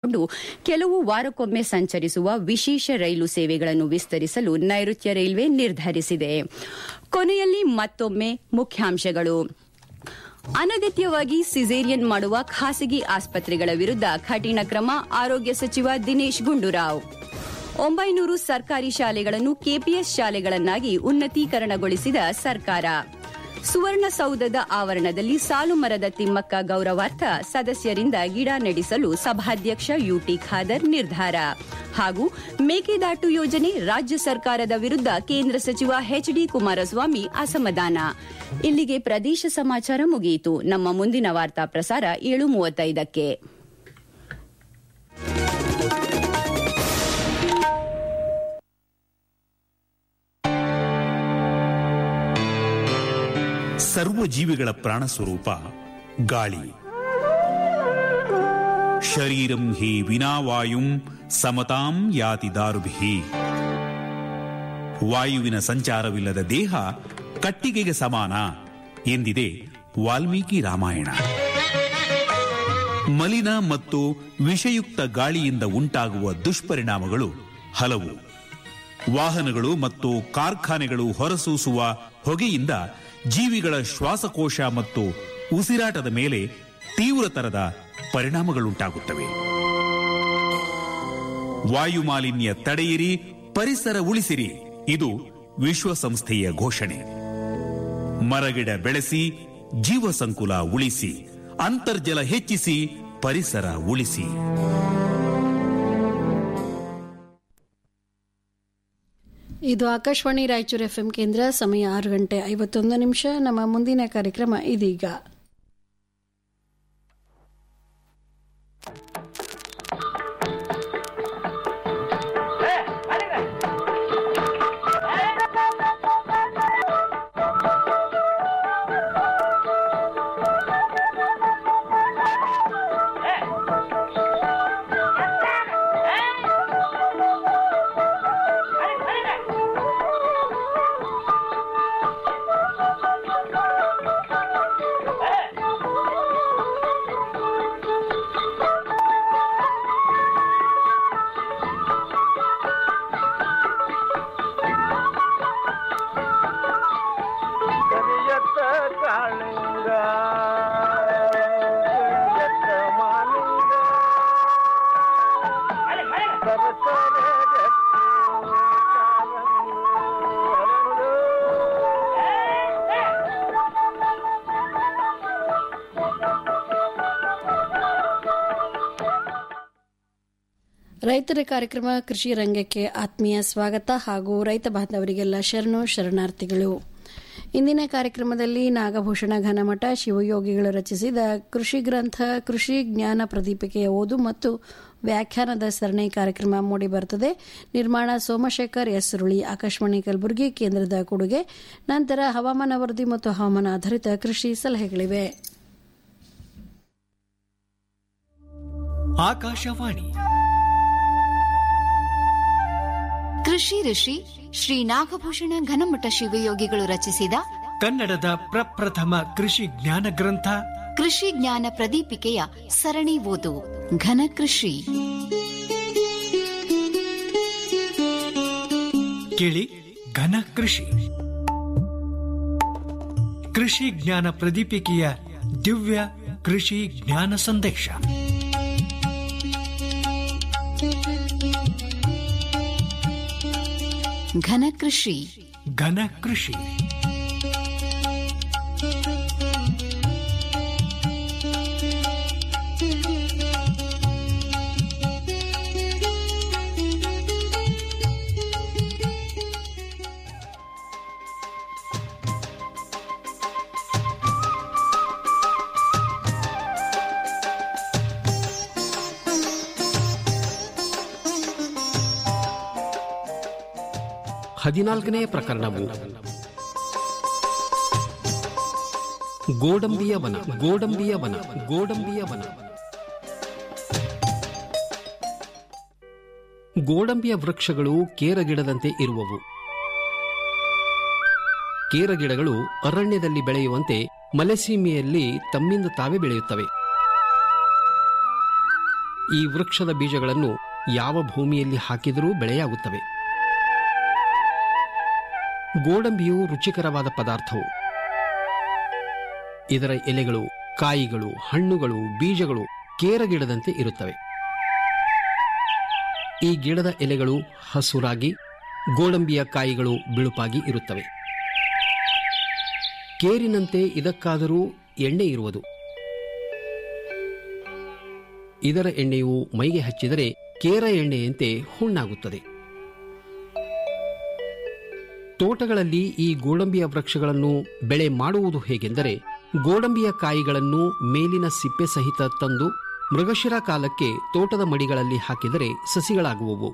ಮಾಡಿಕೊಂಡು ಕೆಲವು ವಾರಕ್ಕೊಮ್ಮೆ ಸಂಚರಿಸುವ ವಿಶೇಷ ರೈಲು ಸೇವೆಗಳನ್ನು ವಿಸ್ತರಿಸಲು ನೈಋತ್ಯ ರೈಲ್ವೆ ನಿರ್ಧರಿಸಿದೆ ಕೊನೆಯಲ್ಲಿ ಮತ್ತೊಮ್ಮೆ ಮುಖ್ಯಾಂಶಗಳು ಅನಗತ್ಯವಾಗಿ ಸಿಸೇರಿಯನ್ ಮಾಡುವ ಖಾಸಗಿ ಆಸ್ಪತ್ರೆಗಳ ವಿರುದ್ಧ ಕಠಿಣ ಕ್ರಮ ಆರೋಗ್ಯ ಸಚಿವ ದಿನೇಶ್ ಗುಂಡೂರಾವ್ ಒಂಬೈನೂರು ಸರ್ಕಾರಿ ಶಾಲೆಗಳನ್ನು ಕೆಪಿಎಸ್ ಶಾಲೆಗಳನ್ನಾಗಿ ಉನ್ನತೀಕರಣಗೊಳಿಸಿದ ಸರ್ಕಾರ ಸುವರ್ಣಸೌಧದ ಆವರಣದಲ್ಲಿ ಸಾಲು ಮರದ ತಿಮ್ಮಕ್ಕ ಗೌರವಾರ್ಥ ಸದಸ್ಯರಿಂದ ಗಿಡ ನೆಡಿಸಲು ಸಭಾಧ್ಯಕ್ಷ ಯುಟಿ ಖಾದರ್ ನಿರ್ಧಾರ ಹಾಗೂ ಮೇಕೆದಾಟು ಯೋಜನೆ ರಾಜ್ಯ ಸರ್ಕಾರದ ವಿರುದ್ಧ ಕೇಂದ್ರ ಸಚಿವ ಎಚ್ಡಿ ಕುಮಾರಸ್ವಾಮಿ ಅಸಮಾಧಾನ ಇಲ್ಲಿಗೆ ಪ್ರದೇಶ ಸಮಾಚಾರ ಮುಗಿಯಿತು ನಮ್ಮ ಮುಂದಿನ ವಾರ್ತಾ ಪ್ರಸಾರ ಏಳು ಮೂವತ್ತೈದಕ್ಕೆ ಸರ್ವ ಜೀವಿಗಳ ಪ್ರಾಣ ಸ್ವರೂಪ ಗಾಳಿ ಶರೀರಂ ಹಿ ವಿನಾವಾಯುಂ ಸಮತಾಂ ಯಾತಿ ದಾರುಭಿ ವಾಯುವಿನ ಸಂಚಾರವಿಲ್ಲದ ದೇಹ ಕಟ್ಟಿಗೆಗೆ ಸಮಾನ ಎಂದಿದೆ ವಾಲ್ಮೀಕಿ ರಾಮಾಯಣ ಮಲಿನ ಮತ್ತು ವಿಷಯುಕ್ತ ಗಾಳಿಯಿಂದ ಉಂಟಾಗುವ ದುಷ್ಪರಿಣಾಮಗಳು ಹಲವು ವಾಹನಗಳು ಮತ್ತು ಕಾರ್ಖಾನೆಗಳು ಹೊರಸೂಸುವ ಹೊಗೆಯಿಂದ ಜೀವಿಗಳ ಶ್ವಾಸಕೋಶ ಮತ್ತು ಉಸಿರಾಟದ ಮೇಲೆ ತೀವ್ರತರದ ಪರಿಣಾಮಗಳುಂಟಾಗುತ್ತವೆ ವಾಯು ಮಾಲಿನ್ಯ ತಡೆಯಿರಿ ಪರಿಸರ ಉಳಿಸಿರಿ ಇದು ವಿಶ್ವಸಂಸ್ಥೆಯ ಘೋಷಣೆ ಮರಗಿಡ ಬೆಳೆಸಿ ಜೀವ ಸಂಕುಲ ಉಳಿಸಿ ಅಂತರ್ಜಲ ಹೆಚ್ಚಿಸಿ ಪರಿಸರ ಉಳಿಸಿ ಇದು ಆಕಾಶವಾಣಿ ರಾಯಚೂರು ಎಫ್ಎಂ ಕೇಂದ್ರ ಸಮಯ ಆರು ಗಂಟೆ ಐವತ್ತೊಂದು ನಿಮಿಷ ನಮ್ಮ ಮುಂದಿನ ಕಾರ್ಯಕ್ರಮ ಇದೀಗ ಕರಿಯತ್ತ ಕಾಳಿಂಗ ಕರಿಯತ್ತ ಮಾಲಿಂಗ ಸರಸರ ಗಟ್ಟಿ ಕಾಲಂದು ಹರಡು. ರೈತರ ಕಾರ್ಯಕ್ರಮ ಕೃಷಿ ರಂಗಕ್ಕೆ ಆತ್ಮೀಯ ಸ್ವಾಗತ ಹಾಗೂ ರೈತ ಬಾಂಧವರಿಗೆಲ್ಲ ಶರಣು ಶರಣಾರ್ಥಿಗಳು ಇಂದಿನ ಕಾರ್ಯಕ್ರಮದಲ್ಲಿ ನಾಗಭೂಷಣ ಘನಮಠ ಶಿವಯೋಗಿಗಳು ರಚಿಸಿದ ಕೃಷಿ ಗ್ರಂಥ ಕೃಷಿ ಜ್ಞಾನ ಪ್ರದೀಪಿಕೆಯ ಓದು ಮತ್ತು ವ್ಯಾಖ್ಯಾನದ ಸರಣಿ ಕಾರ್ಯಕ್ರಮ ಮೂಡಿಬರುತ್ತದೆ ನಿರ್ಮಾಣ ಸೋಮಶೇಖರ್ ಎಸ್ ಸುರುಳಿ ಆಕಾಶವಾಣಿ ಕಲಬುರಗಿ ಕೇಂದ್ರದ ಕೊಡುಗೆ ನಂತರ ಹವಾಮಾನ ವರದಿ ಮತ್ತು ಹವಾಮಾನ ಆಧಾರಿತ ಕೃಷಿ ಸಲಹೆಗಳಿವೆ ಆಕಾಶವಾಣಿ ಕೃಷಿ ಋಷಿ ಶ್ರೀ ನಾಗಭೂಷಣ ಘನಮಠ ಶಿವಯೋಗಿಗಳು ರಚಿಸಿದ ಕನ್ನಡದ ಪ್ರಪ್ರಥಮ ಕೃಷಿ ಜ್ಞಾನ ಗ್ರಂಥ ಕೃಷಿ ಜ್ಞಾನ ಪ್ರದೀಪಿಕೆಯ ಸರಣಿ ಓದು ಘನ ಕೃಷಿ ಕೇಳಿ ಘನ ಕೃಷಿ ಕೃಷಿ ಜ್ಞಾನ ಪ್ರದೀಪಿಕೆಯ ದಿವ್ಯ ಕೃಷಿ ಜ್ಞಾನ ಸಂದೇಶ ಘನ ಕೃಷಿ ಘನ ಕೃಷಿ ಹದಿನಾಲ್ಕನೇ ಪ್ರಕರಣವು ಗೋಡಂಬಿಯ ವನ ಗೋಡಂಬಿಯ ವನ ಗೋಡಂಬಿಯ ವನ ಗೋಡಂಬಿಯ ವೃಕ್ಷಗಳು ಕೇರಗಿಡದಂತೆ ಇರುವವು ಕೇರಗಿಡಗಳು ಅರಣ್ಯದಲ್ಲಿ ಬೆಳೆಯುವಂತೆ ಮಲೆಸೀಮೆಯಲ್ಲಿ ತಮ್ಮಿಂದ ತಾವೇ ಬೆಳೆಯುತ್ತವೆ ಈ ವೃಕ್ಷದ ಬೀಜಗಳನ್ನು ಯಾವ ಭೂಮಿಯಲ್ಲಿ ಹಾಕಿದರೂ ಬೆಳೆಯಾಗುತ್ತವೆ ಗೋಡಂಬಿಯು ರುಚಿಕರವಾದ ಪದಾರ್ಥವು ಇದರ ಎಲೆಗಳು ಕಾಯಿಗಳು ಹಣ್ಣುಗಳು ಬೀಜಗಳು ಕೇರಗಿಡದಂತೆ ಇರುತ್ತವೆ ಈ ಗಿಡದ ಎಲೆಗಳು ಹಸುರಾಗಿ ಗೋಡಂಬಿಯ ಕಾಯಿಗಳು ಬಿಳುಪಾಗಿ ಇರುತ್ತವೆ ಕೇರಿನಂತೆ ಇದಕ್ಕಾದರೂ ಎಣ್ಣೆ ಇರುವುದು ಇದರ ಎಣ್ಣೆಯು ಮೈಗೆ ಹಚ್ಚಿದರೆ ಕೇರ ಎಣ್ಣೆಯಂತೆ ಹುಣ್ಣಾಗುತ್ತದೆ ತೋಟಗಳಲ್ಲಿ ಈ ಗೋಡಂಬಿಯ ವೃಕ್ಷಗಳನ್ನು ಬೆಳೆ ಮಾಡುವುದು ಹೇಗೆಂದರೆ ಗೋಡಂಬಿಯ ಕಾಯಿಗಳನ್ನು ಮೇಲಿನ ಸಿಪ್ಪೆ ಸಹಿತ ತಂದು ಮೃಗಶಿರ ಕಾಲಕ್ಕೆ ತೋಟದ ಮಡಿಗಳಲ್ಲಿ ಹಾಕಿದರೆ ಸಸಿಗಳಾಗುವವು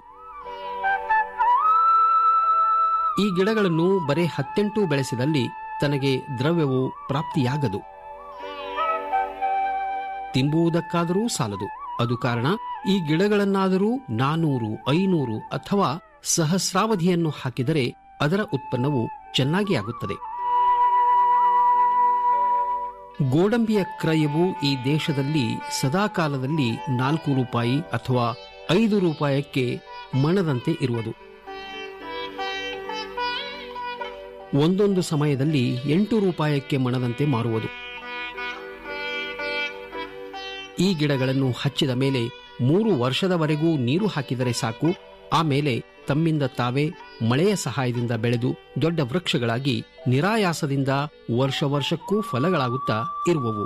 ಈ ಗಿಡಗಳನ್ನು ಬರೇ ಹತ್ತೆಂಟು ಬೆಳೆಸಿದಲ್ಲಿ ತನಗೆ ದ್ರವ್ಯವು ಪ್ರಾಪ್ತಿಯಾಗದು ತಿಂಬುವುದಕ್ಕಾದರೂ ಸಾಲದು ಅದು ಕಾರಣ ಈ ಗಿಡಗಳನ್ನಾದರೂ ನಾನೂರು ಐನೂರು ಅಥವಾ ಸಹಸ್ರಾವಧಿಯನ್ನು ಹಾಕಿದರೆ ಅದರ ಉತ್ಪನ್ನವು ಚೆನ್ನಾಗಿ ಆಗುತ್ತದೆ ಗೋಡಂಬಿಯ ಕ್ರಯವು ಈ ದೇಶದಲ್ಲಿ ಸದಾಕಾಲದಲ್ಲಿ ನಾಲ್ಕು ರೂಪಾಯಿ ಅಥವಾ ಐದು ರೂಪಾಯಕ್ಕೆ ಮಣದಂತೆ ಇರುವುದು ಒಂದೊಂದು ಸಮಯದಲ್ಲಿ ಎಂಟು ರೂಪಾಯಕ್ಕೆ ಮಣದಂತೆ ಮಾರುವುದು ಈ ಗಿಡಗಳನ್ನು ಹಚ್ಚಿದ ಮೇಲೆ ಮೂರು ವರ್ಷದವರೆಗೂ ನೀರು ಹಾಕಿದರೆ ಸಾಕು ಆಮೇಲೆ ತಮ್ಮಿಂದ ತಾವೇ ಮಳೆಯ ಸಹಾಯದಿಂದ ಬೆಳೆದು ದೊಡ್ಡ ವೃಕ್ಷಗಳಾಗಿ ನಿರಾಯಾಸದಿಂದ ವರ್ಷ ವರ್ಷಕ್ಕೂ ಫಲಗಳಾಗುತ್ತಾ ಇರುವವು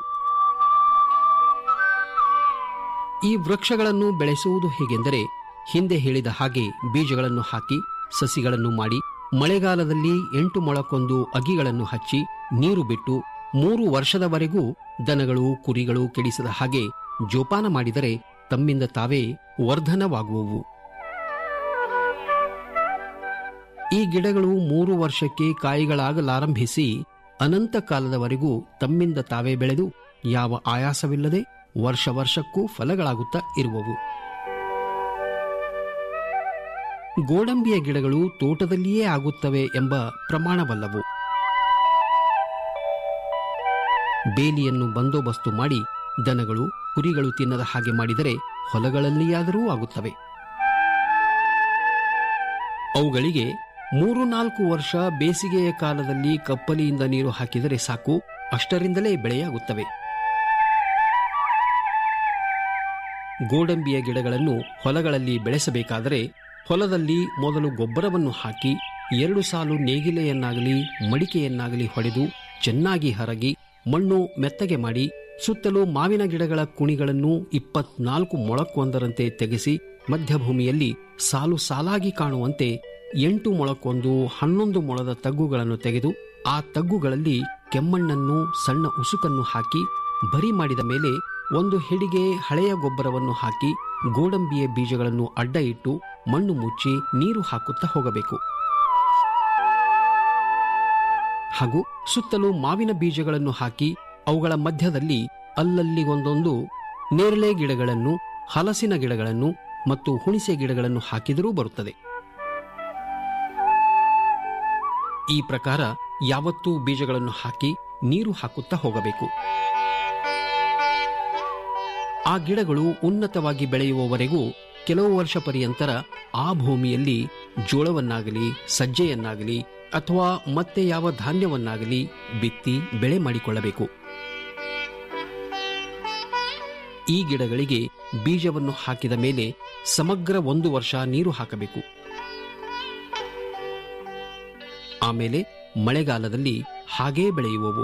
ಈ ವೃಕ್ಷಗಳನ್ನು ಬೆಳೆಸುವುದು ಹೇಗೆಂದರೆ ಹಿಂದೆ ಹೇಳಿದ ಹಾಗೆ ಬೀಜಗಳನ್ನು ಹಾಕಿ ಸಸಿಗಳನ್ನು ಮಾಡಿ ಮಳೆಗಾಲದಲ್ಲಿ ಎಂಟು ಮೊಳಕ್ಕೊಂದು ಅಗಿಗಳನ್ನು ಹಚ್ಚಿ ನೀರು ಬಿಟ್ಟು ಮೂರು ವರ್ಷದವರೆಗೂ ದನಗಳು ಕುರಿಗಳು ಕೆಡಿಸದ ಹಾಗೆ ಜೋಪಾನ ಮಾಡಿದರೆ ತಮ್ಮಿಂದ ತಾವೇ ವರ್ಧನವಾಗುವವು ಈ ಗಿಡಗಳು ಮೂರು ವರ್ಷಕ್ಕೆ ಕಾಯಿಗಳಾಗಲಾರಂಭಿಸಿ ಅನಂತ ಕಾಲದವರೆಗೂ ತಮ್ಮಿಂದ ತಾವೇ ಬೆಳೆದು ಯಾವ ಆಯಾಸವಿಲ್ಲದೆ ವರ್ಷ ವರ್ಷಕ್ಕೂ ಫಲಗಳಾಗುತ್ತಾ ಇರುವವು ಗೋಡಂಬಿಯ ಗಿಡಗಳು ತೋಟದಲ್ಲಿಯೇ ಆಗುತ್ತವೆ ಎಂಬ ಪ್ರಮಾಣವಲ್ಲವು ಬೇಲಿಯನ್ನು ಬಂದೋಬಸ್ತು ಮಾಡಿ ದನಗಳು ಕುರಿಗಳು ತಿನ್ನದ ಹಾಗೆ ಮಾಡಿದರೆ ಹೊಲಗಳಲ್ಲಿಯಾದರೂ ಆಗುತ್ತವೆ ಅವುಗಳಿಗೆ ಮೂರು ನಾಲ್ಕು ವರ್ಷ ಬೇಸಿಗೆಯ ಕಾಲದಲ್ಲಿ ಕಪ್ಪಲಿಯಿಂದ ನೀರು ಹಾಕಿದರೆ ಸಾಕು ಅಷ್ಟರಿಂದಲೇ ಬೆಳೆಯಾಗುತ್ತವೆ ಗೋಡಂಬಿಯ ಗಿಡಗಳನ್ನು ಹೊಲಗಳಲ್ಲಿ ಬೆಳೆಸಬೇಕಾದರೆ ಹೊಲದಲ್ಲಿ ಮೊದಲು ಗೊಬ್ಬರವನ್ನು ಹಾಕಿ ಎರಡು ಸಾಲು ನೇಗಿಲೆಯನ್ನಾಗಲಿ ಮಡಿಕೆಯನ್ನಾಗಲಿ ಹೊಡೆದು ಚೆನ್ನಾಗಿ ಹರಗಿ ಮಣ್ಣು ಮೆತ್ತಗೆ ಮಾಡಿ ಸುತ್ತಲೂ ಮಾವಿನ ಗಿಡಗಳ ಕುಣಿಗಳನ್ನು ಇಪ್ಪತ್ನಾಲ್ಕು ಮೊಳಕ್ಕೊಂದರಂತೆ ತೆಗೆಸಿ ಮಧ್ಯಭೂಮಿಯಲ್ಲಿ ಸಾಲು ಸಾಲಾಗಿ ಕಾಣುವಂತೆ ಎಂಟು ಮೊಳಕ್ಕೊಂದು ಹನ್ನೊಂದು ಮೊಳದ ತಗ್ಗುಗಳನ್ನು ತೆಗೆದು ಆ ತಗ್ಗುಗಳಲ್ಲಿ ಕೆಮ್ಮಣ್ಣನ್ನು ಸಣ್ಣ ಉಸುಕನ್ನು ಹಾಕಿ ಬರಿ ಮಾಡಿದ ಮೇಲೆ ಒಂದು ಹಿಡಿಗೆ ಹಳೆಯ ಗೊಬ್ಬರವನ್ನು ಹಾಕಿ ಗೋಡಂಬಿಯ ಬೀಜಗಳನ್ನು ಅಡ್ಡ ಇಟ್ಟು ಮಣ್ಣು ಮುಚ್ಚಿ ನೀರು ಹಾಕುತ್ತಾ ಹೋಗಬೇಕು ಹಾಗೂ ಸುತ್ತಲೂ ಮಾವಿನ ಬೀಜಗಳನ್ನು ಹಾಕಿ ಅವುಗಳ ಮಧ್ಯದಲ್ಲಿ ಅಲ್ಲಲ್ಲಿ ಒಂದೊಂದು ನೇರಳೆ ಗಿಡಗಳನ್ನು ಹಲಸಿನ ಗಿಡಗಳನ್ನು ಮತ್ತು ಹುಣಿಸೆ ಗಿಡಗಳನ್ನು ಹಾಕಿದರೂ ಬರುತ್ತದೆ ಈ ಪ್ರಕಾರ ಯಾವತ್ತೂ ಬೀಜಗಳನ್ನು ಹಾಕಿ ನೀರು ಹಾಕುತ್ತಾ ಹೋಗಬೇಕು ಆ ಗಿಡಗಳು ಉನ್ನತವಾಗಿ ಬೆಳೆಯುವವರೆಗೂ ಕೆಲವು ವರ್ಷ ಪರ್ಯಂತರ ಆ ಭೂಮಿಯಲ್ಲಿ ಜೋಳವನ್ನಾಗಲಿ ಸಜ್ಜೆಯನ್ನಾಗಲಿ ಅಥವಾ ಮತ್ತೆ ಯಾವ ಧಾನ್ಯವನ್ನಾಗಲಿ ಬಿತ್ತಿ ಬೆಳೆ ಮಾಡಿಕೊಳ್ಳಬೇಕು ಈ ಗಿಡಗಳಿಗೆ ಬೀಜವನ್ನು ಹಾಕಿದ ಮೇಲೆ ಸಮಗ್ರ ಒಂದು ವರ್ಷ ನೀರು ಹಾಕಬೇಕು ಆಮೇಲೆ ಮಳೆಗಾಲದಲ್ಲಿ ಹಾಗೇ ಬೆಳೆಯುವವು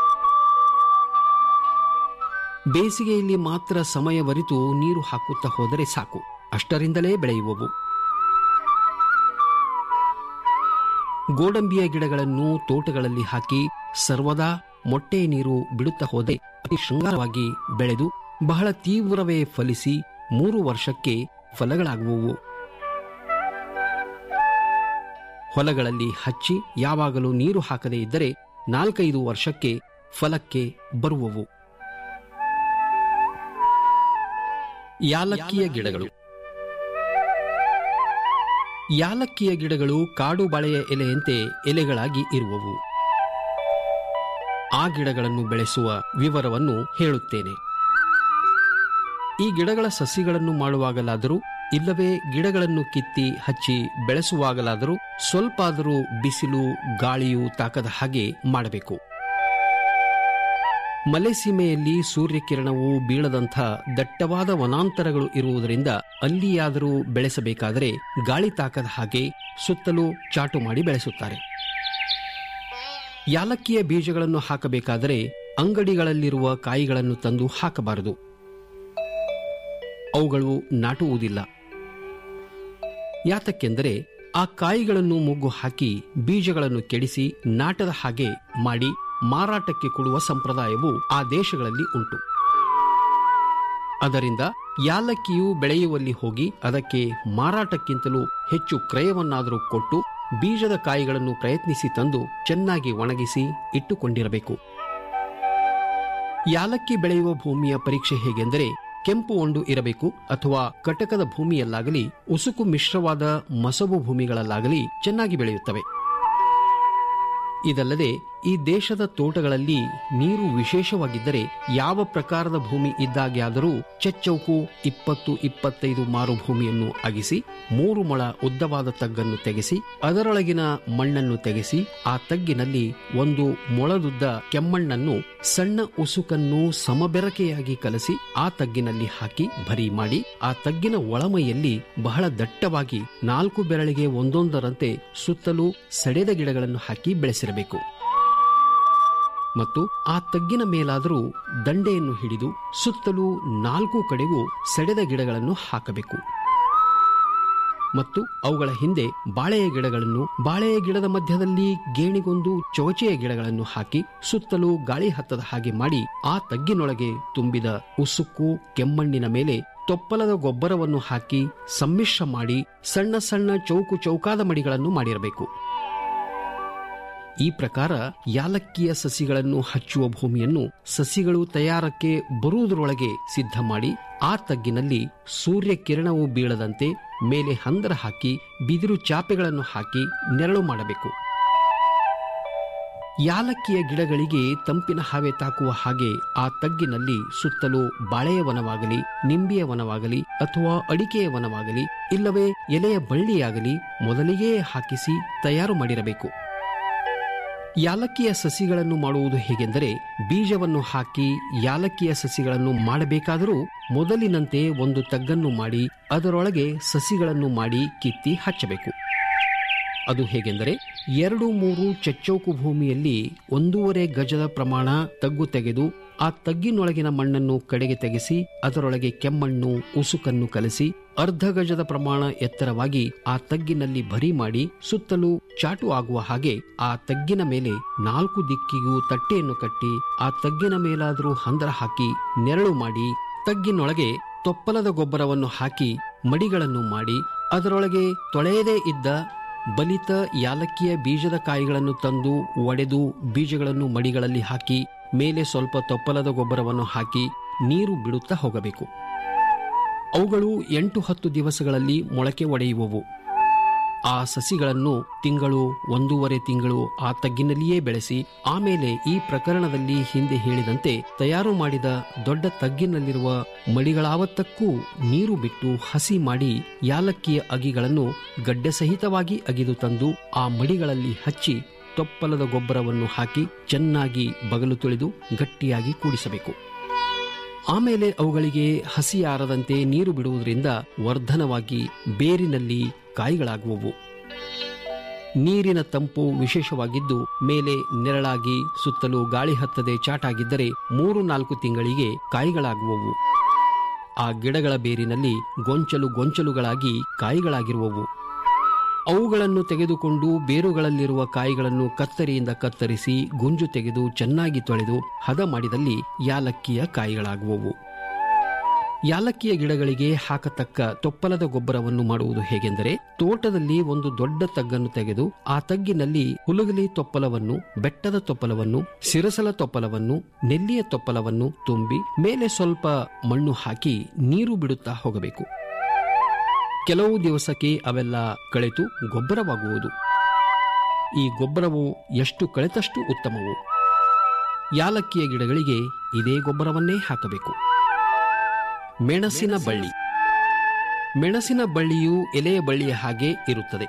ಬೇಸಿಗೆಯಲ್ಲಿ ಮಾತ್ರ ಸಮಯವರಿತು ನೀರು ಹಾಕುತ್ತಾ ಹೋದರೆ ಸಾಕು ಅಷ್ಟರಿಂದಲೇ ಬೆಳೆಯುವವು ಗೋಡಂಬಿಯ ಗಿಡಗಳನ್ನು ತೋಟಗಳಲ್ಲಿ ಹಾಕಿ ಸರ್ವದಾ ಮೊಟ್ಟೆ ನೀರು ಬಿಡುತ್ತಾ ಹೋದೆ ಅತಿ ಶೃಂಗಾರವಾಗಿ ಬೆಳೆದು ಬಹಳ ತೀವ್ರವೇ ಫಲಿಸಿ ಮೂರು ವರ್ಷಕ್ಕೆ ಫಲಗಳಾಗುವವು ಹೊಲಗಳಲ್ಲಿ ಹಚ್ಚಿ ಯಾವಾಗಲೂ ನೀರು ಹಾಕದೇ ಇದ್ದರೆ ನಾಲ್ಕೈದು ವರ್ಷಕ್ಕೆ ಫಲಕ್ಕೆ ಬರುವವು ಯಾಲಕ್ಕಿಯ ಗಿಡಗಳು ಯಾಲಕ್ಕಿಯ ಗಿಡಗಳು ಕಾಡು ಬಾಳೆಯ ಎಲೆಯಂತೆ ಎಲೆಗಳಾಗಿ ಇರುವವು ಆ ಗಿಡಗಳನ್ನು ಬೆಳೆಸುವ ವಿವರವನ್ನು ಹೇಳುತ್ತೇನೆ ಈ ಗಿಡಗಳ ಸಸಿಗಳನ್ನು ಮಾಡುವಾಗಲಾದರೂ ಇಲ್ಲವೇ ಗಿಡಗಳನ್ನು ಕಿತ್ತಿ ಹಚ್ಚಿ ಬೆಳೆಸುವಾಗಲಾದರೂ ಸ್ವಲ್ಪ ಆದರೂ ಬಿಸಿಲು ಗಾಳಿಯು ತಾಕದ ಹಾಗೆ ಮಾಡಬೇಕು ಮಲೆಸೀಮೆಯಲ್ಲಿ ಸೂರ್ಯಕಿರಣವು ಬೀಳದಂಥ ದಟ್ಟವಾದ ವನಾಂತರಗಳು ಇರುವುದರಿಂದ ಅಲ್ಲಿಯಾದರೂ ಬೆಳೆಸಬೇಕಾದರೆ ಗಾಳಿ ತಾಕದ ಹಾಗೆ ಸುತ್ತಲೂ ಚಾಟು ಮಾಡಿ ಬೆಳೆಸುತ್ತಾರೆ ಯಾಲಕ್ಕಿಯ ಬೀಜಗಳನ್ನು ಹಾಕಬೇಕಾದರೆ ಅಂಗಡಿಗಳಲ್ಲಿರುವ ಕಾಯಿಗಳನ್ನು ತಂದು ಹಾಕಬಾರದು ಅವುಗಳು ನಾಟುವುದಿಲ್ಲ ಯಾತಕ್ಕೆಂದರೆ ಆ ಕಾಯಿಗಳನ್ನು ಮುಗ್ಗು ಹಾಕಿ ಬೀಜಗಳನ್ನು ಕೆಡಿಸಿ ನಾಟದ ಹಾಗೆ ಮಾಡಿ ಮಾರಾಟಕ್ಕೆ ಕೊಡುವ ಸಂಪ್ರದಾಯವು ಆ ದೇಶಗಳಲ್ಲಿ ಉಂಟು ಅದರಿಂದ ಯಾಲಕ್ಕಿಯು ಬೆಳೆಯುವಲ್ಲಿ ಹೋಗಿ ಅದಕ್ಕೆ ಮಾರಾಟಕ್ಕಿಂತಲೂ ಹೆಚ್ಚು ಕ್ರಯವನ್ನಾದರೂ ಕೊಟ್ಟು ಬೀಜದ ಕಾಯಿಗಳನ್ನು ಪ್ರಯತ್ನಿಸಿ ತಂದು ಚೆನ್ನಾಗಿ ಒಣಗಿಸಿ ಇಟ್ಟುಕೊಂಡಿರಬೇಕು ಯಾಲಕ್ಕಿ ಬೆಳೆಯುವ ಭೂಮಿಯ ಪರೀಕ್ಷೆ ಹೇಗೆಂದರೆ ಕೆಂಪು ಒಂಡು ಇರಬೇಕು ಅಥವಾ ಕಟಕದ ಭೂಮಿಯಲ್ಲಾಗಲಿ ಉಸುಕು ಮಿಶ್ರವಾದ ಮಸಬು ಭೂಮಿಗಳಲ್ಲಾಗಲಿ ಚೆನ್ನಾಗಿ ಬೆಳೆಯುತ್ತವೆ ಇದಲ್ಲದೆ ಈ ದೇಶದ ತೋಟಗಳಲ್ಲಿ ನೀರು ವಿಶೇಷವಾಗಿದ್ದರೆ ಯಾವ ಪ್ರಕಾರದ ಭೂಮಿ ಇದ್ದಾಗ್ಯಾದರೂ ಚಚ್ಚೌಕು ಇಪ್ಪತ್ತು ಇಪ್ಪತ್ತೈದು ಮಾರು ಭೂಮಿಯನ್ನು ಅಗಿಸಿ ಮೂರು ಮೊಳ ಉದ್ದವಾದ ತಗ್ಗನ್ನು ತೆಗೆಸಿ ಅದರೊಳಗಿನ ಮಣ್ಣನ್ನು ತೆಗೆಸಿ ಆ ತಗ್ಗಿನಲ್ಲಿ ಒಂದು ಮೊಳದುದ್ದ ಕೆಮ್ಮಣ್ಣನ್ನು ಸಣ್ಣ ಉಸುಕನ್ನು ಸಮಬೆರಕೆಯಾಗಿ ಕಲಸಿ ಆ ತಗ್ಗಿನಲ್ಲಿ ಹಾಕಿ ಭರಿ ಮಾಡಿ ಆ ತಗ್ಗಿನ ಒಳಮೈಯಲ್ಲಿ ಬಹಳ ದಟ್ಟವಾಗಿ ನಾಲ್ಕು ಬೆರಳಿಗೆ ಒಂದೊಂದರಂತೆ ಸುತ್ತಲೂ ಸಡೆದ ಗಿಡಗಳನ್ನು ಹಾಕಿ ಬೆಳೆಸಿರಬೇಕು ಮತ್ತು ಆ ತಗ್ಗಿನ ಮೇಲಾದರೂ ದಂಡೆಯನ್ನು ಹಿಡಿದು ಸುತ್ತಲೂ ನಾಲ್ಕು ಕಡೆಗೂ ಸೆಡೆದ ಗಿಡಗಳನ್ನು ಹಾಕಬೇಕು ಮತ್ತು ಅವುಗಳ ಹಿಂದೆ ಬಾಳೆಯ ಗಿಡಗಳನ್ನು ಬಾಳೆಯ ಗಿಡದ ಮಧ್ಯದಲ್ಲಿ ಗೇಣಿಗೊಂದು ಚೌಚೆಯ ಗಿಡಗಳನ್ನು ಹಾಕಿ ಸುತ್ತಲೂ ಗಾಳಿ ಹತ್ತದ ಹಾಗೆ ಮಾಡಿ ಆ ತಗ್ಗಿನೊಳಗೆ ತುಂಬಿದ ಉಸುಕು ಕೆಮ್ಮಣ್ಣಿನ ಮೇಲೆ ತೊಪ್ಪಲದ ಗೊಬ್ಬರವನ್ನು ಹಾಕಿ ಸಮ್ಮಿಶ್ರ ಮಾಡಿ ಸಣ್ಣ ಸಣ್ಣ ಚೌಕು ಚೌಕಾದ ಮಡಿಗಳನ್ನು ಮಾಡಿರಬೇಕು ಈ ಪ್ರಕಾರ ಯಾಲಕ್ಕಿಯ ಸಸಿಗಳನ್ನು ಹಚ್ಚುವ ಭೂಮಿಯನ್ನು ಸಸಿಗಳು ತಯಾರಕ್ಕೆ ಬರುವುದರೊಳಗೆ ಸಿದ್ಧ ಮಾಡಿ ಆ ತಗ್ಗಿನಲ್ಲಿ ಸೂರ್ಯ ಕಿರಣವು ಬೀಳದಂತೆ ಮೇಲೆ ಹಂದರ ಹಾಕಿ ಬಿದಿರು ಚಾಪೆಗಳನ್ನು ಹಾಕಿ ನೆರಳು ಮಾಡಬೇಕು ಯಾಲಕ್ಕಿಯ ಗಿಡಗಳಿಗೆ ತಂಪಿನ ಹಾವೆ ತಾಕುವ ಹಾಗೆ ಆ ತಗ್ಗಿನಲ್ಲಿ ಸುತ್ತಲೂ ಬಾಳೆಯ ವನವಾಗಲಿ ನಿಂಬೆಯ ವನವಾಗಲಿ ಅಥವಾ ಅಡಿಕೆಯ ವನವಾಗಲಿ ಇಲ್ಲವೇ ಎಲೆಯ ಬಳ್ಳಿಯಾಗಲಿ ಮೊದಲಿಗೆ ಹಾಕಿಸಿ ತಯಾರು ಮಾಡಿರಬೇಕು ಯಾಲಕ್ಕಿಯ ಸಸಿಗಳನ್ನು ಮಾಡುವುದು ಹೇಗೆಂದರೆ ಬೀಜವನ್ನು ಹಾಕಿ ಯಾಲಕ್ಕಿಯ ಸಸಿಗಳನ್ನು ಮಾಡಬೇಕಾದರೂ ಮೊದಲಿನಂತೆ ಒಂದು ತಗ್ಗನ್ನು ಮಾಡಿ ಅದರೊಳಗೆ ಸಸಿಗಳನ್ನು ಮಾಡಿ ಕಿತ್ತಿ ಹಚ್ಚಬೇಕು ಅದು ಹೇಗೆಂದರೆ ಎರಡು ಮೂರು ಚಚ್ಚೌಕು ಭೂಮಿಯಲ್ಲಿ ಒಂದೂವರೆ ಗಜದ ಪ್ರಮಾಣ ತಗ್ಗು ತೆಗೆದು ಆ ತಗ್ಗಿನೊಳಗಿನ ಮಣ್ಣನ್ನು ಕಡೆಗೆ ತೆಗೆಸಿ ಅದರೊಳಗೆ ಕೆಮ್ಮಣ್ಣು ಉಸುಕನ್ನು ಕಲಸಿ ಅರ್ಧ ಗಜದ ಪ್ರಮಾಣ ಎತ್ತರವಾಗಿ ಆ ತಗ್ಗಿನಲ್ಲಿ ಭರಿ ಮಾಡಿ ಸುತ್ತಲೂ ಚಾಟು ಆಗುವ ಹಾಗೆ ಆ ತಗ್ಗಿನ ಮೇಲೆ ನಾಲ್ಕು ದಿಕ್ಕಿಗೂ ತಟ್ಟೆಯನ್ನು ಕಟ್ಟಿ ಆ ತಗ್ಗಿನ ಮೇಲಾದರೂ ಹಂದರ ಹಾಕಿ ನೆರಳು ಮಾಡಿ ತಗ್ಗಿನೊಳಗೆ ತೊಪ್ಪಲದ ಗೊಬ್ಬರವನ್ನು ಹಾಕಿ ಮಡಿಗಳನ್ನು ಮಾಡಿ ಅದರೊಳಗೆ ತೊಳೆಯದೇ ಇದ್ದ ಬಲಿತ ಯಾಲಕ್ಕಿಯ ಬೀಜದ ಕಾಯಿಗಳನ್ನು ತಂದು ಒಡೆದು ಬೀಜಗಳನ್ನು ಮಡಿಗಳಲ್ಲಿ ಹಾಕಿ ಮೇಲೆ ಸ್ವಲ್ಪ ತೊಪ್ಪಲದ ಗೊಬ್ಬರವನ್ನು ಹಾಕಿ ನೀರು ಬಿಡುತ್ತಾ ಹೋಗಬೇಕು ಅವುಗಳು ಎಂಟು ಹತ್ತು ದಿವಸಗಳಲ್ಲಿ ಮೊಳಕೆ ಒಡೆಯುವವು ಆ ಸಸಿಗಳನ್ನು ತಿಂಗಳು ಒಂದೂವರೆ ತಿಂಗಳು ಆ ತಗ್ಗಿನಲ್ಲಿಯೇ ಬೆಳೆಸಿ ಆಮೇಲೆ ಈ ಪ್ರಕರಣದಲ್ಲಿ ಹಿಂದೆ ಹೇಳಿದಂತೆ ತಯಾರು ಮಾಡಿದ ದೊಡ್ಡ ತಗ್ಗಿನಲ್ಲಿರುವ ಮಡಿಗಳಾವತ್ತಕ್ಕೂ ನೀರು ಬಿಟ್ಟು ಹಸಿ ಮಾಡಿ ಯಾಲಕ್ಕಿಯ ಅಗಿಗಳನ್ನು ಗಡ್ಡೆ ಸಹಿತವಾಗಿ ಅಗಿದು ತಂದು ಆ ಮಡಿಗಳಲ್ಲಿ ಹಚ್ಚಿ ತೊಪ್ಪಲದ ಗೊಬ್ಬರವನ್ನು ಹಾಕಿ ಚೆನ್ನಾಗಿ ಬಗಲು ತೊಳೆದು ಗಟ್ಟಿಯಾಗಿ ಕೂಡಿಸಬೇಕು ಆಮೇಲೆ ಅವುಗಳಿಗೆ ಹಸಿಯಾರದಂತೆ ನೀರು ಬಿಡುವುದರಿಂದ ವರ್ಧನವಾಗಿ ಬೇರಿನಲ್ಲಿ ಕಾಯಿಗಳಾಗುವವು ನೀರಿನ ತಂಪು ವಿಶೇಷವಾಗಿದ್ದು ಮೇಲೆ ನೆರಳಾಗಿ ಸುತ್ತಲೂ ಗಾಳಿ ಹತ್ತದೆ ಚಾಟಾಗಿದ್ದರೆ ಮೂರು ನಾಲ್ಕು ತಿಂಗಳಿಗೆ ಕಾಯಿಗಳಾಗುವವು ಆ ಗಿಡಗಳ ಬೇರಿನಲ್ಲಿ ಗೊಂಚಲು ಗೊಂಚಲುಗಳಾಗಿ ಕಾಯಿಗಳಾಗಿರುವವು ಅವುಗಳನ್ನು ತೆಗೆದುಕೊಂಡು ಬೇರುಗಳಲ್ಲಿರುವ ಕಾಯಿಗಳನ್ನು ಕತ್ತರಿಯಿಂದ ಕತ್ತರಿಸಿ ಗುಂಜು ತೆಗೆದು ಚೆನ್ನಾಗಿ ತೊಳೆದು ಹದ ಮಾಡಿದಲ್ಲಿ ಯಾಲಕ್ಕಿಯ ಕಾಯಿಗಳಾಗುವವು ಯಾಲಕ್ಕಿಯ ಗಿಡಗಳಿಗೆ ಹಾಕತಕ್ಕ ತೊಪ್ಪಲದ ಗೊಬ್ಬರವನ್ನು ಮಾಡುವುದು ಹೇಗೆಂದರೆ ತೋಟದಲ್ಲಿ ಒಂದು ದೊಡ್ಡ ತಗ್ಗನ್ನು ತೆಗೆದು ಆ ತಗ್ಗಿನಲ್ಲಿ ಹುಲುಗಲಿ ತೊಪ್ಪಲವನ್ನು ಬೆಟ್ಟದ ತೊಪ್ಪಲವನ್ನು ಸಿರಸಲ ತೊಪ್ಪಲವನ್ನು ನೆಲ್ಲಿಯ ತೊಪ್ಪಲವನ್ನು ತುಂಬಿ ಮೇಲೆ ಸ್ವಲ್ಪ ಮಣ್ಣು ಹಾಕಿ ನೀರು ಬಿಡುತ್ತಾ ಹೋಗಬೇಕು ಕೆಲವು ದಿವಸಕ್ಕೆ ಅವೆಲ್ಲ ಕಳೆತು ಗೊಬ್ಬರವಾಗುವುದು ಈ ಗೊಬ್ಬರವು ಎಷ್ಟು ಕಳೆತಷ್ಟು ಉತ್ತಮವು ಯಾಲಕ್ಕಿಯ ಗಿಡಗಳಿಗೆ ಇದೇ ಗೊಬ್ಬರವನ್ನೇ ಹಾಕಬೇಕು ಮೆಣಸಿನ ಬಳ್ಳಿ ಮೆಣಸಿನ ಬಳ್ಳಿಯು ಎಲೆಯ ಬಳ್ಳಿಯ ಹಾಗೆ ಇರುತ್ತದೆ